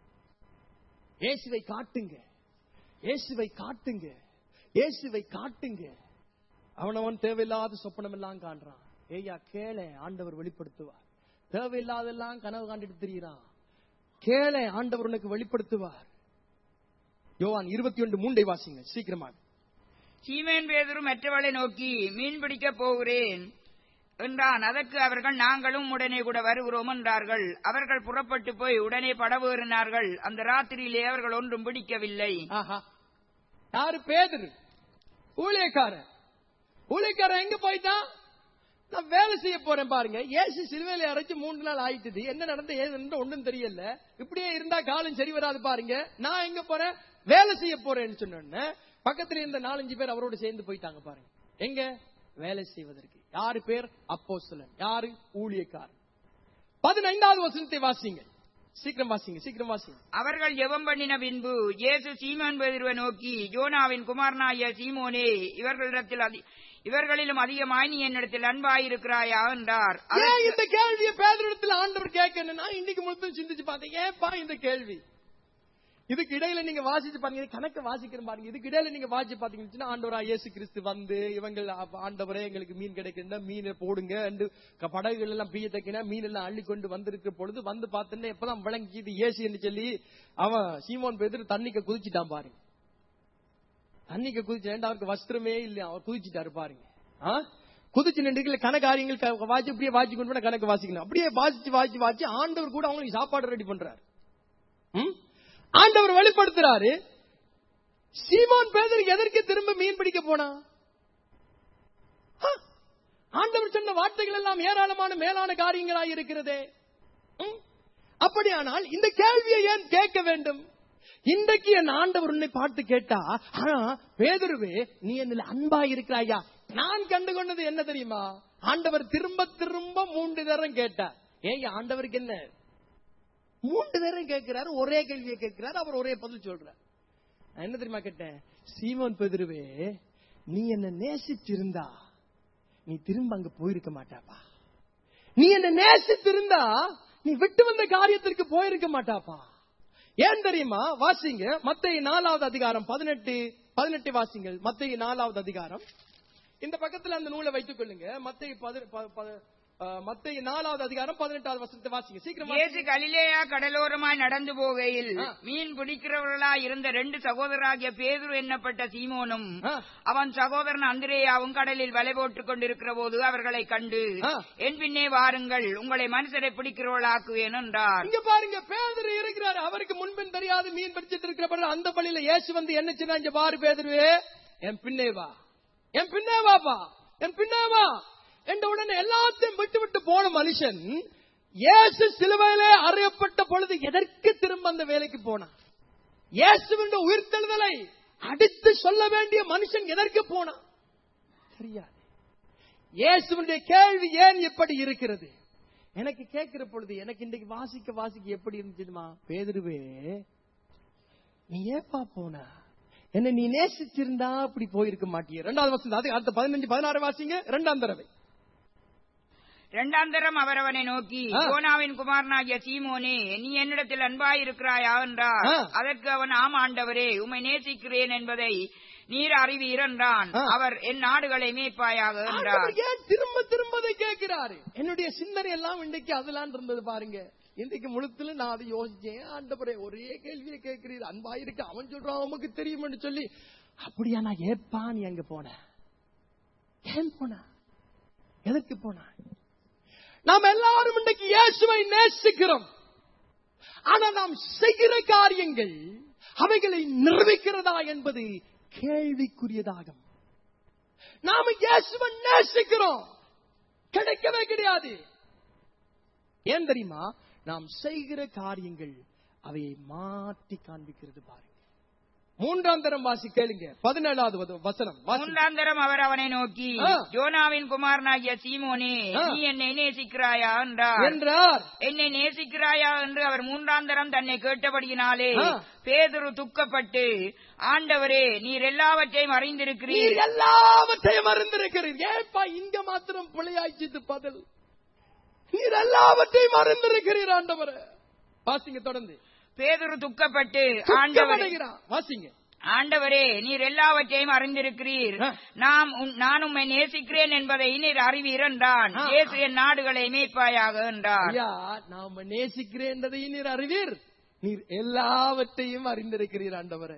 இயேசுவை காட்டுங்க இயேசுவை காட்டுங்க இயேசுவை காட்டுங்க அவனவன் தேவையில்லாத சொப்பனம் எல்லாம் காண்றான் ஏய்யா கேளே ஆண்டவர் வெளிப்படுத்துவார் தேவையில்லாதெல்லாம் கனவு காண்டிட்டு திரியிறான் கேளே ஆண்டவர் உனக்கு வெளிப்படுத்துவார் யோவான் இருபத்தி ஒன்று மூண்டை வாசிங்க சீக்கிரமாக சீமேன் பேதுரு மற்றவளை நோக்கி மீன் பிடிக்கப் போகிறேன் என்றான் அதற்கு அவர்கள் நாங்களும் உடனே கூட வருகிறோம் என்றார்கள் அவர்கள் புறப்பட்டு போய் உடனே படவேறினார்கள் அந்த ராத்திரியிலே அவர்கள் ஒன்றும் பிடிக்கவில்லை ஆஹா யாரு பேதரு ஊழியக்காரன் ஊழியக்காரன் எங்க போயிட்டான் நான் வேலை செய்ய போறேன் பாருங்க ஏசு சிலுவையில அரைச்சு மூன்று நாள் ஆயிட்டுது என்ன நடந்த ஏது ஒண்ணும் தெரியல இப்படியே இருந்தா காலம் சரி வராது பாருங்க நான் எங்க போறேன் வேலை செய்ய போறேன்னு சொன்ன பக்கத்துல இருந்த நாலஞ்சு பேர் அவரோட சேர்ந்து போயிட்டாங்க பாருங்க எங்க வேலை செய்வதற்கு யாரு பேர் அப்போஸ்தலன் யாரு ஊழியக்காரன் பதினைந்தாவது வசனத்தை வாசிங்க சீக்கிரம் வாசிங்க சீக்கிரம் வாசிங்க அவர்கள் ஜெபம் பண்ணின பின்பு இயேசு சீமோன் பேதுருவை நோக்கி யோனாவின் குமாரனாகிய சீமோனே இவர்களிடத்தில் அதி- இவர்களிலும் அதிகமாய் நீ என்னிடத்தில் அன்பாயிருக்கிறாயா என்றார் ஏன் அதற்கு- இந்த கேள்வியை பேதரிடத்தில் ஆண்டவர் கேட்கணும் நான் இன்னைக்கு முழுத்தும் சிந்திச்சு பார்த்தேன் ஏன்பா இந்த கேள்வி இதுக்கு இடையில நீங்க வாசிச்சு பாருங்க இது கணக்க வாசிக்கிறேன் பாருங்க இதுக்கு இடையில நீங்க வாசிச்சு பாத்தீங்கன்னா ஆண்டவரா இயேசு கிறிஸ்து வந்து இவங்க ஆண்டவரே எங்களுக்கு மீன் கிடைக்கின்ற மீனை போடுங்க அண்டு க- படகுகள் எல்லாம் பீய தைக்கினா மீன் எல்லாம் அள்ளி கொண்டு வந்திருக்கிற பொழுது வந்து பார்த்தோன்னே எப்பதான் விளங்கி இது இயேசு என்று சொல்லி அவன் சீமோன் பேதர் தண்ணிக்க குதிச்சிட்டான் பாருங்க தண்ணிக்க குதிச்சு ஏன்டா அவருக்கு வஸ்திரமே இல்ல அவர் குதிச்சிட்டாரு பாருங்க ஆ? குதிச்சு நின்று கணக்காரியங்கள் க- வாசி அப்படியே வாசி கொண்டு போனா கணக்கு வாசிக்கணும் அப்படியே வாசிச்சு வாசி வாசி ஆண்டவர் கூட அவங்களுக்கு சாப்பாடு ரெடி பண்றாரு ம்? ஆண்டவர் வெளிப்படுத்துறாரு சீமான் பேதர் எதற்கு திரும்ப மீன் பிடிக்க போனா ஆ? ஆண்டவர் சொன்ன வார்த்தைகள் எல்லாம் ஏராளமான மேலான காரியங்களாய் இருக்கிறதே ம்? அப்படியானால் இந்த கேள்வியை ஏன் கேட்க வேண்டும் இன்றைக்கு என் ஆண்டவர் உன்னை பார்த்து கேட்டா ஆனா பேதுருவே நீ என்னில் அன்பா இருக்கிறாயா நான் கண்டு கொண்டது என்ன தெரியுமா ஆண்டவர் திரும்ப திரும்ப மூன்று தரம் கேட்டார் ஏன் ஆண்டவருக்கு என்ன மூன்று தரம் கேட்கிறாரு ஒரே கேள்வியை கேட்கிறாரு அவர் ஒரே பதில் சொல்றார் நான் என்ன தெரியுமா கேட்டேன் சீமோன் பேதுருவே நீ என்ன நேசிச்சிருந்தா நீ திரும்ப அங்க போயிருக்க மாட்டாப்பா நீ என்ன நேசித்திருந்தா நீ விட்டு வந்த காரியத்திற்கு போயிருக்க மாட்டாப்பா ஏன் தெரியுமா வாசிங்க மத்திய நாலாவது அதிகாரம் பதினெட்டு பதினெட்டு வாசிங்கள் மத்திய நாலாவது அதிகாரம் இந்த பக்கத்துல அந்த நூலை வைத்துக் கொள்ளுங்க மத்திய மத்திய நாலாவது அதிகாரம் பதினெட்டாவது வசனத்தை வாசிங்க சீக்கிரம் இயேசு வாசிங்க. கலிலேயா கடலோரமாய் நடந்து போகையில் ஆ. மீன் பிடிக்கிறவர்களாய் இருந்த ரெண்டு சகோதரராகிய பேதுரு என்னப்பட்ட சீமோனும் ஆ. அவன் சகோதரன் அந்திரேயாவும் கடலில் வலை போட்டுக் கொண்டிருக்கிற போது அவர்களை கண்டு ஆ. என் பின்னே வாருங்கள் உங்களை மனுஷரை பிடிக்கிறவர்களாக்குவேன் என்றார் இங்க பாருங்க பேதரு இருக்கிறாரு அவருக்கு முன்பின் தெரியாது மீன் பிடிச்சிட்டு இருக்கிற அந்த பள்ளியில இயேசு வந்து என்ன சொன்னா இங்க பாரு பேதருவே என் பின்னே வா என் பின்னே வாப்பா என் பின்னே வா என்ற உடனே எல்லாத்தையும் விட்டு விட்டு போன மனுஷன் இயேசு சிலுவையிலே அறியப்பட்ட பொழுது எதற்கு திரும்ப அந்த வேலைக்கு போனான் இயேசுவின் உயிர்த்தெழுதலை அடித்து சொல்ல வேண்டிய மனுஷன் எதற்கு போனான் தெரியாது இயேசுவினுடைய கேள்வி ஏன் இப்படி இருக்கிறது எனக்கு கேட்கிற பொழுது எனக்கு இன்றைக்கு வாசிக்க வாசிக்க எப்படி இருந்துச்சுமா பேதுருவே நீ ஏப்பா போன என்ன நீ நேசிச்சிருந்தா அப்படி போயிருக்க மாட்டிய ரெண்டாவது வசனம் அது அடுத்த பதினஞ்சு பதினாறு வாசிங்க ரெண்டாம் தடவை இரண்டாம் தரம் அவர் அவனை நோக்கி ஆ. யோனாவின் குமாரனாகிய சீமோனே நீ என்னிடத்தில் அன்பாய் இருக்கிறாயா என்றார் ஆ. அதற்கு அவன் ஆம் ஆண்டவரே உம்மை நேசிக்கிறேன் என்பதை நீர் அறிவீர் என்றான் ஆ. அவர் என் நாடுகளை மேய்ப்பாயாக என்றார் ஆண்டவர் ஏன் திரும்ப திரும்ப அதை கேட்கிறாரு என்னுடைய சிந்தனை எல்லாம் இன்றைக்கு அதெல்லாம் இருந்தது பாருங்க இன்றைக்கு முழுத்துல நான் அதை யோசிச்சேன் ஆண்டவரே ஒரே கேள்வியை கேட்கிறீர் அன்பா இருக்கு அவன் சொல்றான் உமக்கு தெரியும்னு சொல்லி அப்படியா நான் ஏப்பா நீ அங்க போன ஏன் போன எதற்கு போன நாம் எல்லாரும் இன்றைக்கு இயேசுவை நேசிக்கிறோம் ஆனா நாம் செய்கிற காரியங்கள் அவைகளை நிரூபிக்கிறதா என்பது கேள்விக்குரியதாகும் நாம இயேசுவை நேசிக்கிறோம் கிடைக்கவே கிடையாது ஏன் தெரியுமா நாம் செய்கிற காரியங்கள் அவையை மாற்றி காண்பிக்கிறது பாருங்க மூன்றாம் தரம் வாசி கேளுங்க பதினேழாவது வத- வசனம் வாசி. மூன்றாம் தரம் அவர் அவனை நோக்கி ஆ. யோனாவின் குமாரனாகிய சீமோனே ஆ. நீ என்னை நேசிக்கிறாயா என்றார் என்றார் என்னை நேசிக்கிறாயா என்று அவர் மூன்றாம் தரம் தன்னை கேட்டபடியினாலே ஆ. பேதுரு துக்கப்பட்டு ஆண்டவரே நீர் எல்லாவற்றையும் நீர் அறிந்திருக்கிறீர் எல்லாவற்றையும் அறிந்திருக்கிறீர் ஏப்பா இங்க மாத்திரம் பிழையாய்ச்சிது பதில் நீர் எல்லாவற்றையும் அறிந்திருக்கிறீர் ஆண்டவரே வாசிங்க தொடர்ந்து பேதுரு துக்கப்பட்டு ஆண்டவரே துக்கமடைகிறான். வாசிங்க ஆண்டவரே நீர் எல்லாவற்றையும் அறிந்திருக்கிறீர் ஆ. நாம் உம்- நான் உம்மை நேசிக்கிறேன் என்பதை நீர் அறிவீர் என்றான் ஆ. இயேசு என் நாடுகளை மேய்ப்பாயாக என்றார் ஐயா நாம நேசிக்கிறேன்றதையும் நீர் அறிவீர் நீர் எல்லாவற்றையும் அறிந்திருக்கிறீர் ஆண்டவரே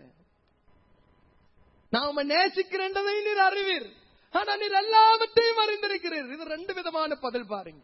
நாம நேசிக்கிறேன்றதையும் நீர் அறிவீர் ஆனா நீர் எல்லாவற்றையும் அறிந்திருக்கிறீர் இது ரெண்டு விதமான பதில் பாருங்க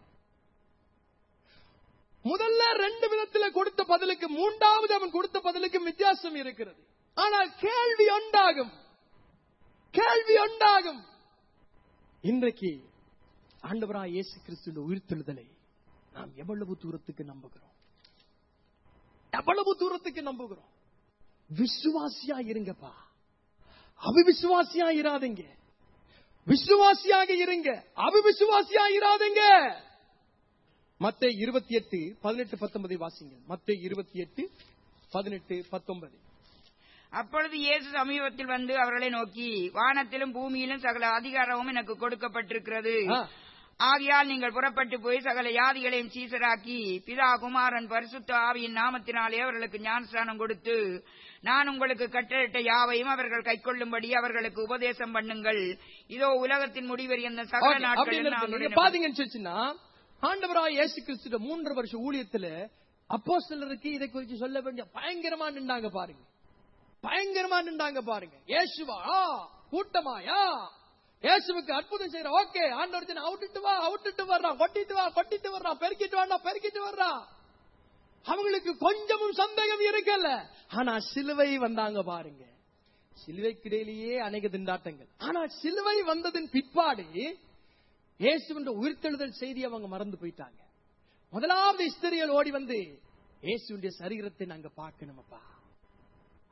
முதல்ல ரெண்டு விதத்துல கொடுத்த பதிலுக்கு மூன்றாவது அவன் கொடுத்த பதிலுக்கு வித்தியாசம் இருக்கிறது ஆனால் கேள்வி உண்டாகும் கேள்வி உண்டாகும் இன்றைக்கு ஆண்டவராய் இயேசு கிறிஸ்துவின் உயிர்த்தெழுதலை நாம் எவ்வளவு தூரத்துக்கு நம்புகிறோம் எவ்வளவு தூரத்துக்கு நம்புகிறோம் விசுவாசியா இருங்கப்பா அவிவிசுவாசியா இராதீங்க விசுவாசியாக இருங்க அவிவிசுவாசியா இராதீங்க மத்த இருபத்தி எட்டு பதினெட்டு பத்தொன்பதை வாசிங்க மத்த இருபத்தி எட்டு பதினெட்டு பத்தொன்பது அப்பொழுது இயேசு சமீபத்தில் வந்து அவர்களை நோக்கி வானத்திலும் பூமியிலும் சகல அதிகாரமும் எனக்கு கொடுக்கப்பட்டிருக்கிறது ஆ. ஆகையால் நீங்கள் புறப்பட்டு போய் சகல யாதிகளையும் சீசராக்கி பிதா குமாரன் பரிசுத்த ஆவியின் நாமத்தினாலே அவர்களுக்கு ஞானஸ்தானம் கொடுத்து நான் உங்களுக்கு கட்டளிட்ட யாவையும் அவர்கள் கைக்கொள்ளும்படி அவர்களுக்கு உபதேசம் பண்ணுங்கள் இதோ உலகத்தின் முடிவெறிய சகல Okay, அப்படி நாட்களில் நிறுத்துங்க. நான் நீங்க உங்களுடைய- பாத்தீங்கன்னு சொல்லிச்சுன்னா, ஆண்டவராய் இயேசு கிறிஸ்துட மூன்று வருஷ ஊழியத்துல அப்போ சிலருக்கு இதை குறித்து சொல்ல வேண்டிய பயங்கரமா நின்றாங்க பாருங்க பயங்கரமா நின்றாங்க பாருங்க இயேசுவா ஆ, கூட்டமாயா இயேசுவுக்கு அற்புதம் செய்யற ஓகே ஆண்டவர் சொன்னா, அவுட்டுட்டு வா அவுட்டுட்டு வர்றான் கொட்டிட்டு வா கொட்டிட்டு வர்றான் பெருக்கிட்டு வாடா பெருக்கிட்டு வர்றான் அவங்களுக்கு கொஞ்சமும் சந்தேகம் இருக்கல ஆனா சிலுவை வந்தாங்க பாருங்க சிலுவைக்கிடையிலேயே அநேக திண்டாட்டங்கள் ஆனா சிலுவை வந்ததின் பிற்பாடு இயேசுவின் உயிர்த்தெழுதல் செய்தி அவங்க மறந்து போயிட்டாங்க முதலாவது இஸ்திரியல் ஓடி வந்து இயேசுடைய சரீரத்தை நாங்க பார்க்கணுமப்பா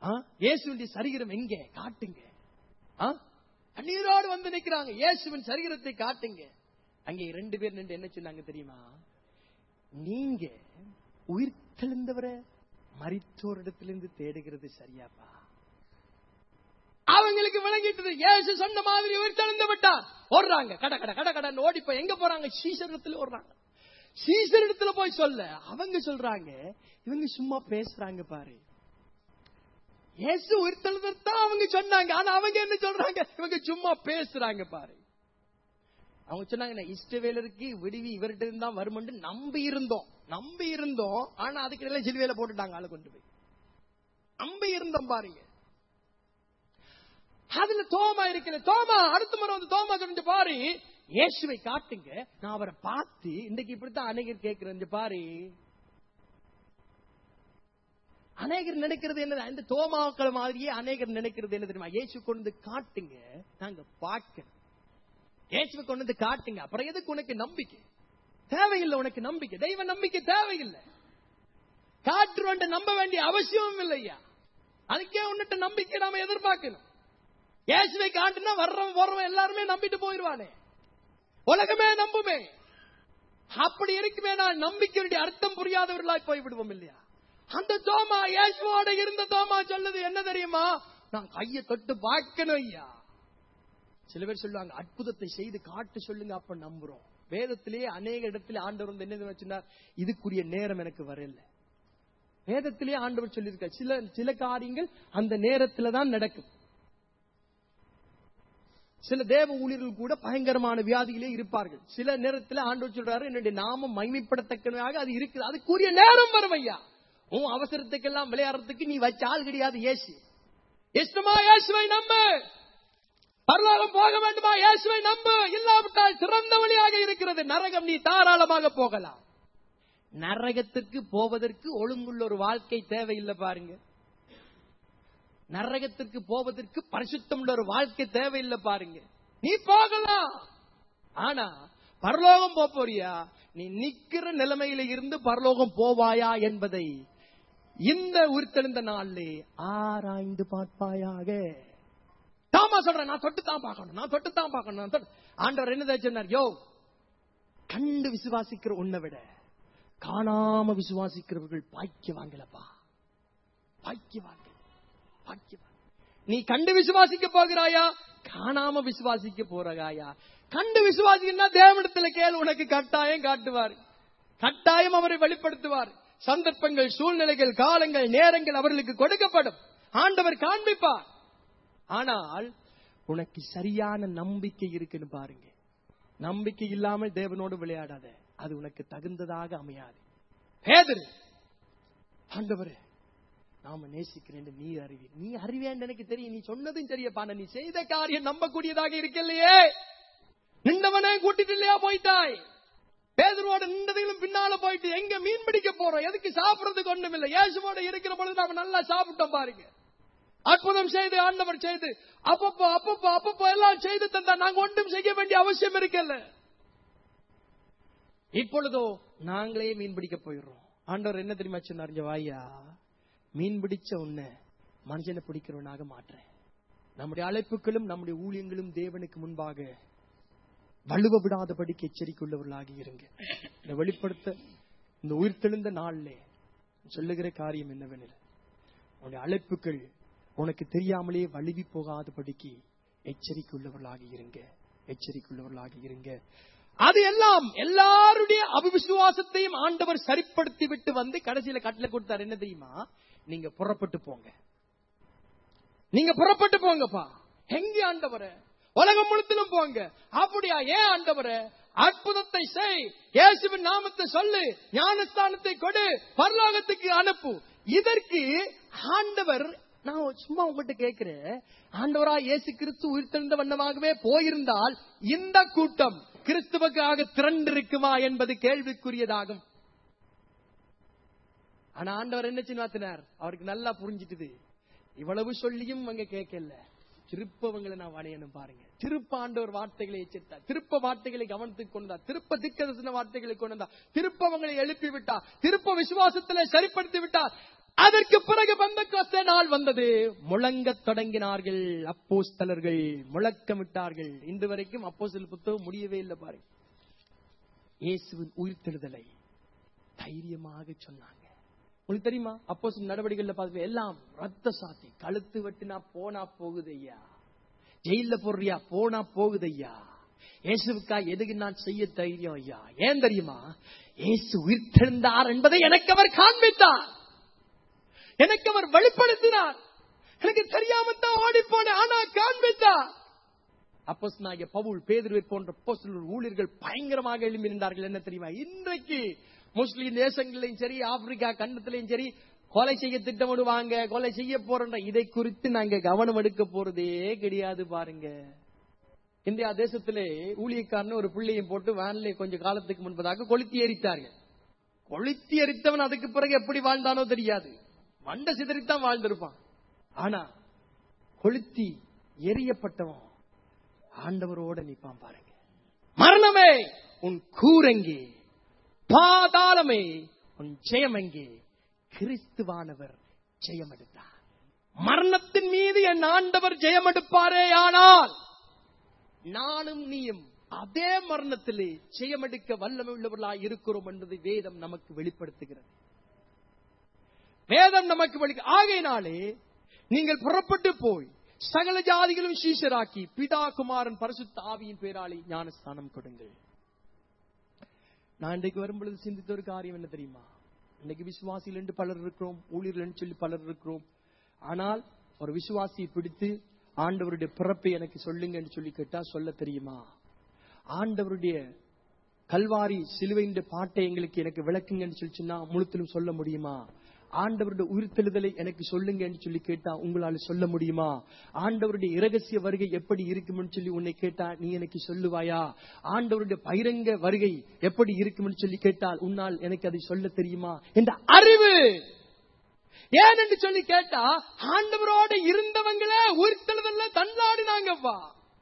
ஆ? இயேசுவின் சரீரம் எங்கே காட்டுங்க ஆ? கண்ணீரோடு வந்து நிக்கிறாங்க இயேசுவின் சரீரத்தை காட்டுங்க அங்கே ரெண்டு பேர் நின்று என்ன சொன்னாங்க தெரியுமா நீங்க உயிர் தெளிந்தவரை மரித்தோரிடத்திலிருந்து தேடுகிறது சரியாப்பா அவங்களுக்கு விளங்கிட்டது இயேசு சொன்ன மாதிரி உயிர் தெளிந்து விட்டார் ஓடுறாங்க கட கட கட கடன்னு ஓடி போய் எங்க போறாங்க சீசரிடத்துல ஓடுறாங்க சீசரிடத்துல போய் சொல்ல அவங்க சொல்றாங்க இவங்க சும்மா பேசுறாங்க பாரு இயேசு உயிர் தெளிந்தான் அவங்க சொன்னாங்க ஆனா அவங்க என்ன சொல்றாங்க இவங்க சும்மா பேசுறாங்க பாரு அவங்க சொன்னாங்க "நான் இஷ்டவேலருக்கு விடுவி இவர்கிட்ட இருந்தா வருமென்று நம்பி இருந்தோம் நம்பி இருந்தோம் ஆனா அதுக்கு இடையில சிலுவையில போட்டுட்டாங்க ஆளை கொண்டு போய் நம்பி இருந்தோம் பாருங்க அதுல தோமா இருக்கிற தோமா அடுத்த முறை வந்து தோமா சொன்ன பாரு இயேசுவை காட்டுங்க நான் அவரை பார்த்து இன்னைக்கு இப்படித்தான் அநேகர் கேட்கிறேன் இங்க பாரு அநேகர் நினைக்கிறது என்ன இந்த தோமாக்கள் மாதிரியே அநேகர் நினைக்கிறது என்ன தெரியுமா இயேசு கொண்டு வந்து காட்டுங்க நாங்க பார்க்கணும் இயேசுவை கொண்டு வந்து காட்டுங்க அப்புறம் எதுக்கு உனக்கு நம்பிக்கை தேவையில்லை உனக்கு நம்பிக்கை தெய்வ நம்பிக்கை தேவையில்லை காற்றுவண்ட நம்ப வேண்டிய அவசியமும் இல்லையா அதுக்கே உன்னிட்ட நம்பிக்கை நாம எதிர்பார்க்கணும் இயேசுவை காட்டுனா வர்றவன் போறவன் எல்லாருமே நம்பிட்டு போயிருவானே உலகமே நம்புமே அப்படி இருக்குமே நான் நம்பிக்கையுடைய அர்த்தம் புரியாதவர்களாய் போய் விடுவோம் இல்லையா அந்த தோமா இயேசுவோட இருந்த தோமா சொல்லுது என்ன தெரியுமா நான் கையை தொட்டு பார்க்கணும் ஐயா சில பேர் சொல்லுவாங்க அற்புதத்தை செய்து காட்டு சொல்லுங்க அப்ப நம்புறோம் வேதத்திலேயே அநேக இடத்துல ஆண்டவர் வந்து என்ன சொன்னார் இதுக்குரிய நேரம் எனக்கு வரல வேதத்திலேயே ஆண்டவர் சொல்லியிருக்க சில சில காரியங்கள் அந்த நேரத்துல தான் நடக்கும் சில தேவ ஊழியர்கள் கூட பயங்கரமான வியாதியிலே இருப்பார்கள் சில நேரத்தில் ஆண்டவர் சொல்றாரு என்னுடைய நாமம் மகிமைப்படத்தக்கதாக அது இருக்குது அதுக்குரிய நேரம் வரும் ஐயா உன் அவசரத்துக்கெல்லாம் விளையாடுறதுக்கு நீ வச்ச ஆள் கிடையாது ஏசு இஷ்டமா இயேசுவை நம்பு பரலோகம் போக வேண்டுமா இயேசுவை நம்பு இல்லாவிட்டால் சிறந்த வழியாக இருக்கிறது நரகம் நீ தாராளமாக போகலாம் நரகத்திற்கு போவதற்கு ஒழுங்குள்ள ஒரு வாழ்க்கை தேவையில்லை பாருங்க நரகத்திற்கு போவதற்கு பரிசுத்தம் ஒரு வாழ்க்கை தேவையில்லை பாருங்க நீ போகலாம் ஆனா பரலோகம் போப் போறியா நீ நிக்கிற நிலைமையில இருந்து பரலோகம் போவாயா என்பதை இந்த உயிர்த்தெழுந்த நாளிலே ஆராய்ந்து பார்ப்பாயாக தாமா சொல்றேன் நான் தொட்டு தான் பார்க்கணும் நான் தொட்டு தான் பார்க்கணும் நான் தொட்டு ஆண்டவர் என்ன சொன்னார் யோ கண்டு விசுவாசிக்கிற உன்னை விட காணாம விசுவாசிக்கிறவர்கள் பாய்க்க வாங்கலப்பா பாய்க்க வாங்க பாய்க்க வாங்க நீ கண்டு விசுவாசிக்க போகிறாயா காணாம விசுவாசிக்க போறாயா கண்டு விசுவாசிக்கன்னா தேவனிடத்துல கேள் உனக்கு கட்டாயம் காட்டுவார் கட்டாயம் அவரை வெளிப்படுத்துவார் சந்தர்ப்பங்கள் சூழ்நிலைகள் காலங்கள் நேரங்கள் அவர்களுக்கு கொடுக்கப்படும் ஆண்டவர் காண்பிப்பார் ஆனால் உனக்கு சரியான நம்பிக்கை இருக்குன்னு பாருங்க நம்பிக்கை இல்லாமல் தேவனோடு விளையாடாத அது உனக்கு தகுந்ததாக அமையாது பேதரு ஆண்டவரே நாம நேசிக்கிறேன் நீ அறிவி நீ அறிவேன் எனக்கு தெரியும் நீ சொன்னதும் சரியப்பா நீ செய்த காரியம் நம்பக்கூடியதாக இருக்கலையே நின்றவனே கூட்டிட்டு இல்லையா போயிட்டாய் பேதரோட நின்றதையும் பின்னால போயிட்டு எங்க மீன் பிடிக்க போறோம் எதுக்கு சாப்பிடறதுக்கு ஒண்ணும் இல்லை இயேசுவோட இருக்கிற பொழுது நாம நல்லா சாப்பிட்டோம் பாருங்க அற்புதம் செய்து ஆண்டவர் செய்து அப்பப்போ அப்பப்போ அப்பப்போ எல்லாம் செய்து தந்தா நாங்க ஒன்றும் செய்ய வேண்டிய அவசியம் இருக்கல இப்பொழுதோ நாங்களே மீன் பிடிக்க போயிடுறோம் ஆண்டவர் என்ன தெரியுமா சொன்னார் இங்க வாயா மீன் பிடிச்ச உன்னை மனுஷனை பிடிக்கிறவனாக மாற்றேன் நம்முடைய அழைப்புகளும் நம்முடைய ஊழியங்களும் தேவனுக்கு முன்பாக வலுவ விடாதபடிக்கு எச்சரிக்கையுள்ளவர்களாக இருங்க இந்த வெளிப்படுத்த இந்த உயிர்த்தெழுந்த நாளிலே சொல்லுகிற காரியம் என்னவெனில் உன்னுடைய அழைப்புகள் உனக்கு தெரியாமலே வழுவி போகாதபடிக்கு எச்சரிக்கையுள்ளவர்களாக இருங்க எச்சரிக்கையுள்ளவர்களாக இருங்க அது எல்லாம் எல்லாருடைய அவிசுவாசத்தையும் ஆண்டவர் சரிப்படுத்தி விட்டு வந்து கடைசியில கட்டளை கொடுத்தார் என்ன தெரியுமா நீங்க புறப்பட்டு போங்க நீங்க புறப்பட்டு போங்கப்பா எங்க ஆண்டவர உலகம் முழுத்திலும் போங்க அப்படியா ஏன் ஆண்டவர அற்புதத்தை செய் இயேசுவின் நாமத்தை சொல்லு ஞானஸ்தானத்தை கொடு பரலோகத்துக்கு அனுப்பு இதற்கு ஆண்டவர் நான் சும்மா உங்ககிட்ட கேட்கிறேன் ஆண்டவரா இயேசு கிறிஸ்து உயிர்த்தெழுந்த வண்ணமாகவே போயிருந்தால் இந்த கூட்டம் கிறிஸ்துவுக்காக திரண்டிருக்குமா என்பது கேள்விக்குரியதாகும் ஆனா ஆண்டவர் என்ன சின்னாத்தினார் அவருக்கு நல்லா புரிஞ்சிட்டுது இவ்வளவு சொல்லியும் அங்க கேட்கல திருப்பவங்களை நான் வணையணும் பாருங்க திருப்ப ஆண்டவர் வார்த்தைகளை எச்சரித்தார் திருப்ப வார்த்தைகளை கவனத்துக்கு கொண்டார் திருப்ப திக்கதர்சன வார்த்தைகளை கொண்டார் திருப்பவங்களை எழுப்பி விட்டார் திருப்ப விசுவாசத்துல சரிப்படுத்தி விட்டார் அதற்கு பிறகு பந்தக்கோஸ்தே நாள் வந்தது முழங்கத் தொடங்கினார்கள் அப்போஸ்தலர்கள் முழக்கமிட்டார்கள் இன்று வரைக்கும் அப்போஸ்தலர் புத்தகம் முடியவே இல்லை பாருங்க இயேசுவின் உயிர்த்தெழுதலை தைரியமாக சொன்னாங்க உங்களுக்கு தெரியுமா அப்போ நடவடிக்கைகள் பார்த்து எல்லாம் ரத்த சாத்தி கழுத்து வெட்டினா போனா போகுது ஐயா ஜெயில போடுறியா போனா போகுது ஐயா இயேசுவுக்கா எதுக்கு நான் செய்ய தைரியம் ஐயா ஏன் தெரியுமா இயேசு உயிர்த்தெழுந்தார் என்பதை எனக்கு அவர் காண்பித்தார் எனக்கு அவர் வெளிப்படுத்தினார் எனக்கு தெரியாம தான் ஓடி போனேன் ஆனா காண்பித்தார் அப்போஸ் நாய பவுல் பேதுருவை போன்ற அப்போஸ்தலர் ஊழியர்கள் பயங்கரமாக எழும்பி நின்றார்கள் என்ன தெரியுமா இன்றைக்கு முஸ்லிம் தேசங்களிலும் சரி ஆப்பிரிக்கா கண்டத்திலையும் சரி கொலை செய்ய திட்டமிடுவாங்க கொலை செய்ய போறோன்ற இதை குறித்து நாங்க கவனம் எடுக்க போறதே கிடையாது பாருங்க இந்தியா தேசத்திலே ஊழியக்காரன் ஒரு பிள்ளையும் போட்டு வேன்ல கொஞ்சம் காலத்துக்கு முன்பதாக கொளுத்தி எரித்தார்கள் கொளுத்தி எரித்தவன் அதுக்கு பிறகு எப்படி வாழ்ந்தானோ தெரியாது மண்ட சிதறித்தான் வாழ்ந்திருப்பான் ஆனா கொளுத்தி எரியப்பட்டவன் ஆண்டவரோட நிப்பான் பாருங்க மரணமே உன் கூரெங்கே பாதாளமே உன் ஜெயமெங்கே கிறிஸ்துவானவர் ஜெயமெடுத்தார் மரணத்தின் மீது என் ஆண்டவர் ஜெயமெடுப்பாரே ஆனால் நானும் நீயும் அதே மரணத்திலே ஜெயமெடுக்க வல்லமை உள்ளவர்களாய் இருக்கிறோம் என்பதை வேதம் நமக்கு வெளிப்படுத்துகிறது வேதம் நமக்கு வெளி ஆகையினாலே நீங்கள் புறப்பட்டு போய் சகல ஜாதிகளும் சீஷராக்கி பிதா குமாரன் பரிசுத்த ஆவியின் பேராளி ஞானஸ்தானம் கொடுங்கள் நான் இன்றைக்கு வரும்பொழுது சிந்தித்த ஒரு காரியம் என்ன தெரியுமா இன்னைக்கு விசுவாசிகள் என்று பலர் இருக்கிறோம் ஊழியர்கள் என்று சொல்லி பலர் இருக்கிறோம் ஆனால் ஒரு விசுவாசியை பிடித்து ஆண்டவருடைய பிறப்பை எனக்கு சொல்லுங்க என்று சொல்லி கேட்டா சொல்ல தெரியுமா ஆண்டவருடைய கல்வாரி சிலுவையின் பாட்டை எங்களுக்கு எனக்கு விளக்குங்கன்னு சொல்லி சொன்னா முழுத்திலும் சொல்ல முடியுமா ஆண்டவருடைய உயிர்த்தெழுதலை எனக்கு சொல்லுங்க என்று சொல்லி கேட்டா உங்களால சொல்ல முடியுமா ஆண்டவருடைய இரகசிய வருகை எப்படி இருக்கும்னு சொல்லி உன்னை கேட்டா நீ எனக்கு சொல்லுவாயா ஆண்டவருடைய பகிரங்க வருகை எப்படி இருக்கும்னு சொல்லி கேட்டால் உன்னால் எனக்கு அதை சொல்ல தெரியுமா என்ற அறிவு ஏன் என்று சொல்லி கேட்டா ஆண்டவரோட இருந்தவங்களே உயிர்த்தெழுதல்ல தள்ளாடினாங்கப்பா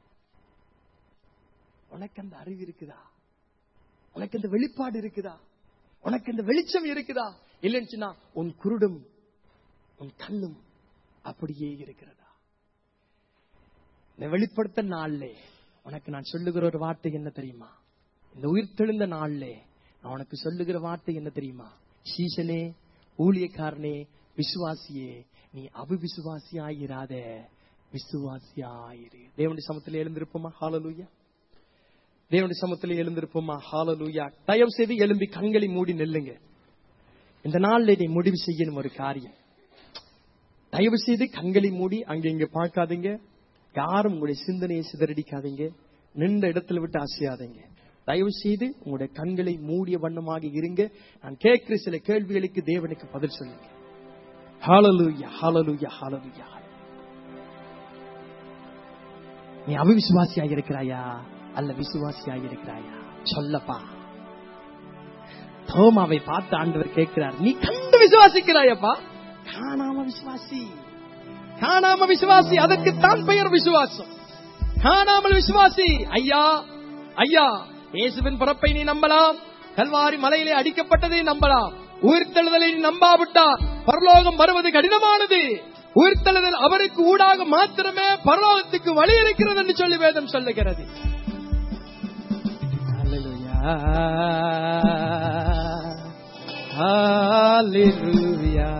உனக்கு அந்த அறிவு இருக்குதா உனக்கு அந்த வெளிப்பாடு இருக்குதா உனக்கு அந்த வெளிச்சம் இருக்குதா இல்லைன்னு சொன்னா உன் குருடும் உன் கண்ணும் அப்படியே இருக்கிறதா இந்த வெளிப்படுத்த நாள்ல உனக்கு நான் சொல்லுகிற ஒரு வார்த்தை என்ன தெரியுமா இந்த உயிர்த்தெழுந்த நாள்ல நான் உனக்கு சொல்லுகிற வார்த்தை என்ன தெரியுமா சீசனே ஊழியக்காரனே விசுவாசியே நீ அவிசுவாசியாயிராத விசுவாசியாயிரு தேவனுடைய சமத்துல எழுந்திருப்போமா ஹாலலூயா தேவனுடைய சமத்துல எழுந்திருப்போமா ஹாலலூயா தயவு செய்து எழும்பி கண்களை மூடி நெல்லுங்க இந்த நாள்ல நீ முடிவு செய்யணும் ஒரு காரியம் தயவு செய்து கண்களை மூடி அங்க இங்க பார்க்காதீங்க யாரும் உங்களுடைய சிந்தனையை சிதறடிக்காதீங்க நின்ற இடத்துல விட்டு அசையாதீங்க தயவு செய்து உங்களுடைய கண்களை மூடிய வண்ணமாக இருங்க நான் கேட்கிற சில கேள்விகளுக்கு தேவனுக்கு பதில் சொல்லுங்க ஹாலலூயா ஹாலலூயா ஹாலலூயா நீ அவிசுவாசியாக இருக்கிறாயா அல்ல விசுவாசியாக இருக்கிறாயா சொல்லப்பா தோமாவை பார்த்து ஆண்டவர் கேட்கிறார் நீ கண்டு விசுவாசிக்கிறாயப்பா காணாம விசுவாசி காணாம விசுவாசி அதற்கு தான் பெயர் விசுவாசம் காணாமல் விசுவாசி ஐயா ஐயா இயேசுவின் பிறப்பை நீ நம்பலாம் கல்வாரி மலையிலே அடிக்கப்பட்டதை நம்பலாம் உயிர்த்தெழுதலை நீ நம்பாவிட்டால் பரலோகம் வருவது கடினமானது உயிர்த்தெழுதல் அவருக்கு ஊடாக மாத்திரமே பரலோகத்துக்கு வழி இருக்கிறது என்று சொல்லி வேதம் சொல்லுகிறது Hallelujah.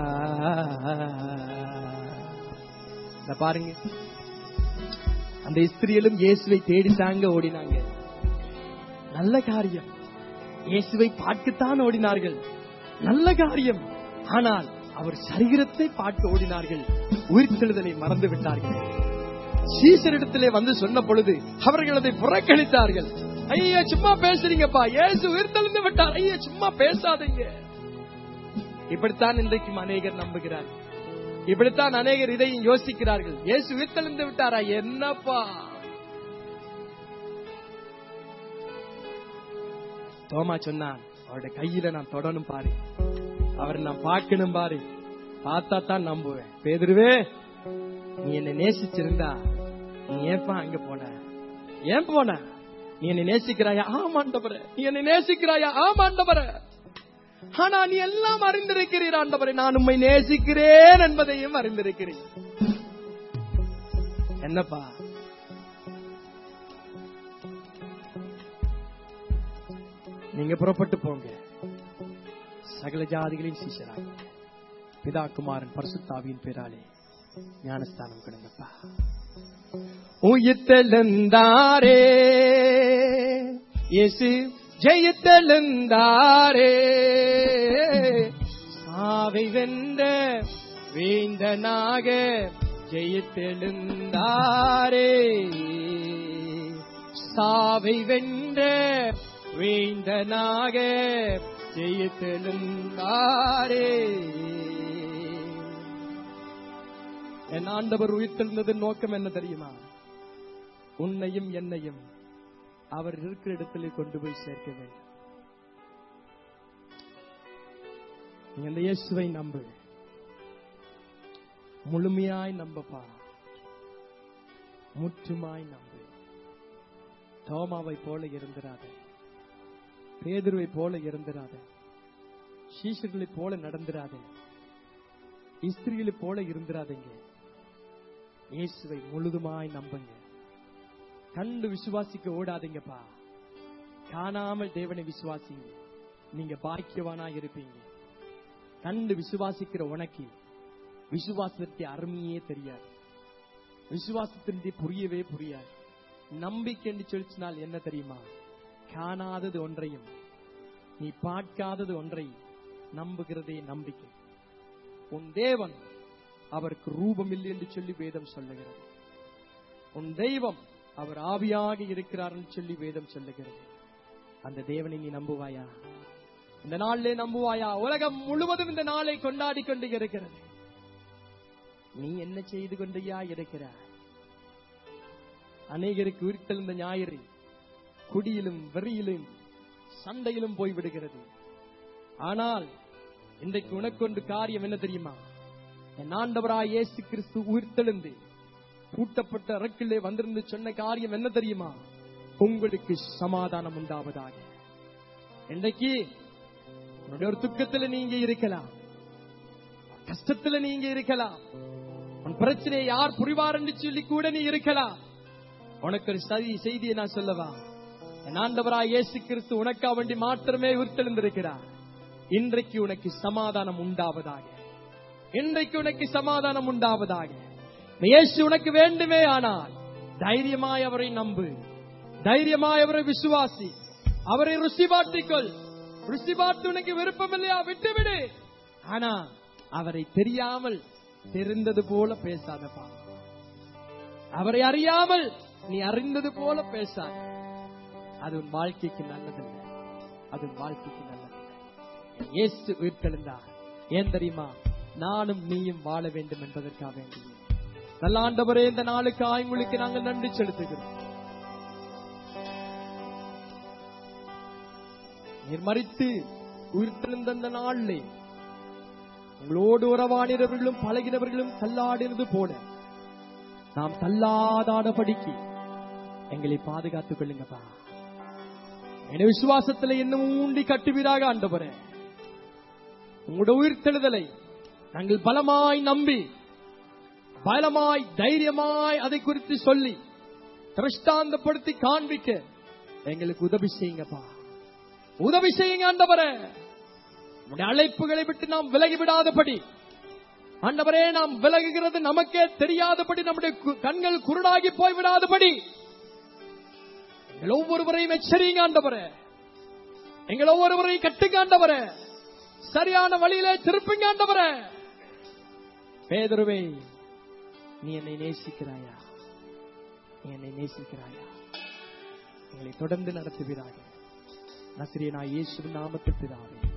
இந்த பாருங்க அந்த ஸ்திரீகளும் இயேசுவை தேடித்தாங்க ஓடினாங்க நல்ல காரியம் இயேசுவை பார்க்கத்தான் ஓடினார்கள் நல்ல காரியம் ஆனால் அவர் சரீரத்தை பார்க்க ஓடினார்கள் உயிர்த்தெழுதலை மறந்து விட்டார்கள் சீசரிடத்திலே வந்து சொன்ன பொழுது அவர்கள் அதை புறக்கணித்தார்கள் ஐயா சும்மா பேசுறீங்கப்பா இயேசு உயிர்த்தெழுந்து விட்டார் ஐயா சும்மா பேசாதீங்க இப்படித்தான் இன்றைக்கும் அநேகர் நம்புகிறார் இப்படித்தான் அநேகர் இதையும் யோசிக்கிறார்கள் இயேசு உயிர்த்தெழுந்து விட்டாரா என்னப்பா தோமா சொன்னான் அவருடைய கையில நான் தொடணும் பாரு அவரை நான் பார்க்கணும் பாரு பார்த்தா தான் நம்புவேன் பேதுருவே நீ என்னை நேசிச்சிருந்தா நீ ஏன்பா அங்க போன ஏன் போன நீ என்னை நேசிக்கிறாயா ஆமாண்டவர நீ என்னை நேசிக்கிறாயா ஆமாண்டவர ஆனா நீ எல்லாம் அறிந்திருக்கிறீர் ஆண்டவரை நான் உம்மை நேசிக்கிறேன் என்பதையும் அறிந்திருக்கிறேன் என்னப்பா நீங்க புறப்பட்டு போங்க சகல ஜாதிகளின் சீஷராக பிதா குமாரன் பரிசுத்தாவியின் பேராலே ஞானஸ்தானம் கொடுங்கப்பா உயிர்த்தெழுந்தாரே இயேசு ஜெயித்தெழுந்தாரே சாவை வென்ற வேந்தனாக ஜெயித்தெழுந்தாரே சாவை வென்ற வேந்தனாக ஜெயித்தெழுந்தாரே என் ஆண்டவர் உயிர்த்தெழுந்ததன் நோக்கம் என்ன தெரியுமா உன்னையும் என்னையும் அவர் இருக்கிற இடத்திலே கொண்டு போய் சேர்க்க வேண்டும் நீ அந்த இயேசுவை நம்பு முழுமையாய் நம்பப்பா முற்றுமாய் நம்பு தோமாவை போல இருந்திராத பேதுருவை போல இருந்திராத சீஷர்களை போல நடந்திராத இஸ்திரிகளை போல இருந்திராதீங்க இயேசுவை முழுதுமாய் நம்புங்க கண்டு விசுவாசிக்க ஓடாதீங்கப்பா காணாமல் தேவனை விசுவாசிங்க நீங்க பாக்கியவானா இருப்பீங்க கண்டு விசுவாசிக்கிற உனக்கு விசுவாசத்தின் அருமையே தெரியாது விசுவாசத்தின் புரியவே புரியாது நம்பிக்கை என்று சொல்லிச்சினால் என்ன தெரியுமா காணாதது ஒன்றையும் நீ பார்க்காதது ஒன்றை நம்புகிறதே நம்பிக்கை உன் தேவன் அவருக்கு ரூபம் இல்லை என்று சொல்லி வேதம் சொல்லுகிறது உன் தெய்வம் அவர் ஆவியாக இருக்கிறார் என்று சொல்லி வேதம் சொல்லுகிறது அந்த தேவனை நீ நம்புவாயா இந்த நாளிலே நம்புவாயா உலகம் முழுவதும் இந்த நாளை கொண்டாடி கொண்டு இருக்கிறது நீ என்ன செய்து கொண்டையா இருக்கிறாய் அநேகருக்கு உயிர்த்தெழுந்த ஞாயிறு குடியிலும் வெறியிலும் சண்டையிலும் போய்விடுகிறது ஆனால் இன்றைக்கு உனக்கொண்டு காரியம் என்ன தெரியுமா என் ஆண்டவராய் இயேசு கிறிஸ்து உயிர்த்தெழுந்து பூட்டப்பட்ட அரக்கிலே வந்திருந்து சொன்ன காரியம் என்ன தெரியுமா உங்களுக்கு சமாதானம் உண்டாவதாக இன்றைக்கு உன்னுடைய ஒரு துக்கத்துல நீங்க இருக்கலாம் கஷ்டத்துல நீங்க இருக்கலாம் உன் பிரச்சனையை யார் புரிவார் என்று சொல்லி கூட நீ இருக்கலாம் உனக்கு ஒரு சதி செய்தியை நான் சொல்லவா என் ஆண்டவராய் இயேசு கிறிஸ்து உனக்கா வேண்டி மாத்திரமே உயிர்த்தெழுந்திருக்கிறார் இன்றைக்கு உனக்கு சமாதானம் உண்டாவதாக இன்றைக்கு உனக்கு சமாதானம் உண்டாவதாக இயேசு உனக்கு வேண்டுமே ஆனால் தைரியமாய் அவரை நம்பு தைரியமாய் அவரை விசுவாசி அவரை ருசி பார்த்துக்கொள் ருசி பார்த்து உனக்கு விருப்பம் இல்லையா விட்டுவிடு ஆனா அவரை தெரியாமல் தெரிந்தது போல பேசாதப்பா அவரை அறியாமல் நீ அறிந்தது போல பேசாத அது உன் வாழ்க்கைக்கு நல்லதில்லை அது உன் வாழ்க்கைக்கு நல்லதில்லை இயேசு உயிர்த்தெழுந்தார் ஏன் தெரியுமா நானும் நீயும் வாழ வேண்டும் என்பதற்காக வேண்டிய நல்ல ஆண்டவரே இந்த நாளுக்கு ஆய்மொழிக்கு நாங்கள் நன்றி செலுத்துகிறோம் நீர் மறித்து உயிர்த்தெழுந்த அந்த நாளிலே உங்களோடு உறவாடினவர்களும் பழகினவர்களும் தள்ளாடினது போல நாம் தள்ளாதானபடிக்கு எங்களை பாதுகாத்துக் கொள்ளுங்கப்பா என விசுவாசத்துல இன்னும் ஊண்டி கட்டுவீராக ஆண்டவரே உங்களோட உயிர்த்தெழுதலை நாங்கள் பலமாய் நம்பி பலமாய் தைரியமாய் அதை குறித்து சொல்லி திருஷ்டாந்தப்படுத்தி காண்பிக்க எங்களுக்கு உதவி செய்யுங்கப்பா உதவி செய்யுங்க ஆண்டவரே உடைய அழைப்புகளை விட்டு நாம் விலகி விடாதபடி ஆண்டவரே நாம் விலகுகிறது நமக்கே தெரியாதபடி நம்முடைய கு- கண்கள் குருடாகி போய் விடாதபடி எங்கள் ஒவ்வொருவரையும் எச்சரிங்க ஆண்டவரே எங்கள் ஒவ்வொருவரையும் கட்டுங்க ஆண்டவரே சரியான வழியிலே திருப்புங்க ஆண்டவரே பேதருவே நீ என்னை நேசிக்கிறாயா நீ என்னை நேசிக்கிறாயா எங்களை தொடர்ந்து நடத்துவீராக நசிரியனா இயேசுவின் நாமத்தில் பிதாவே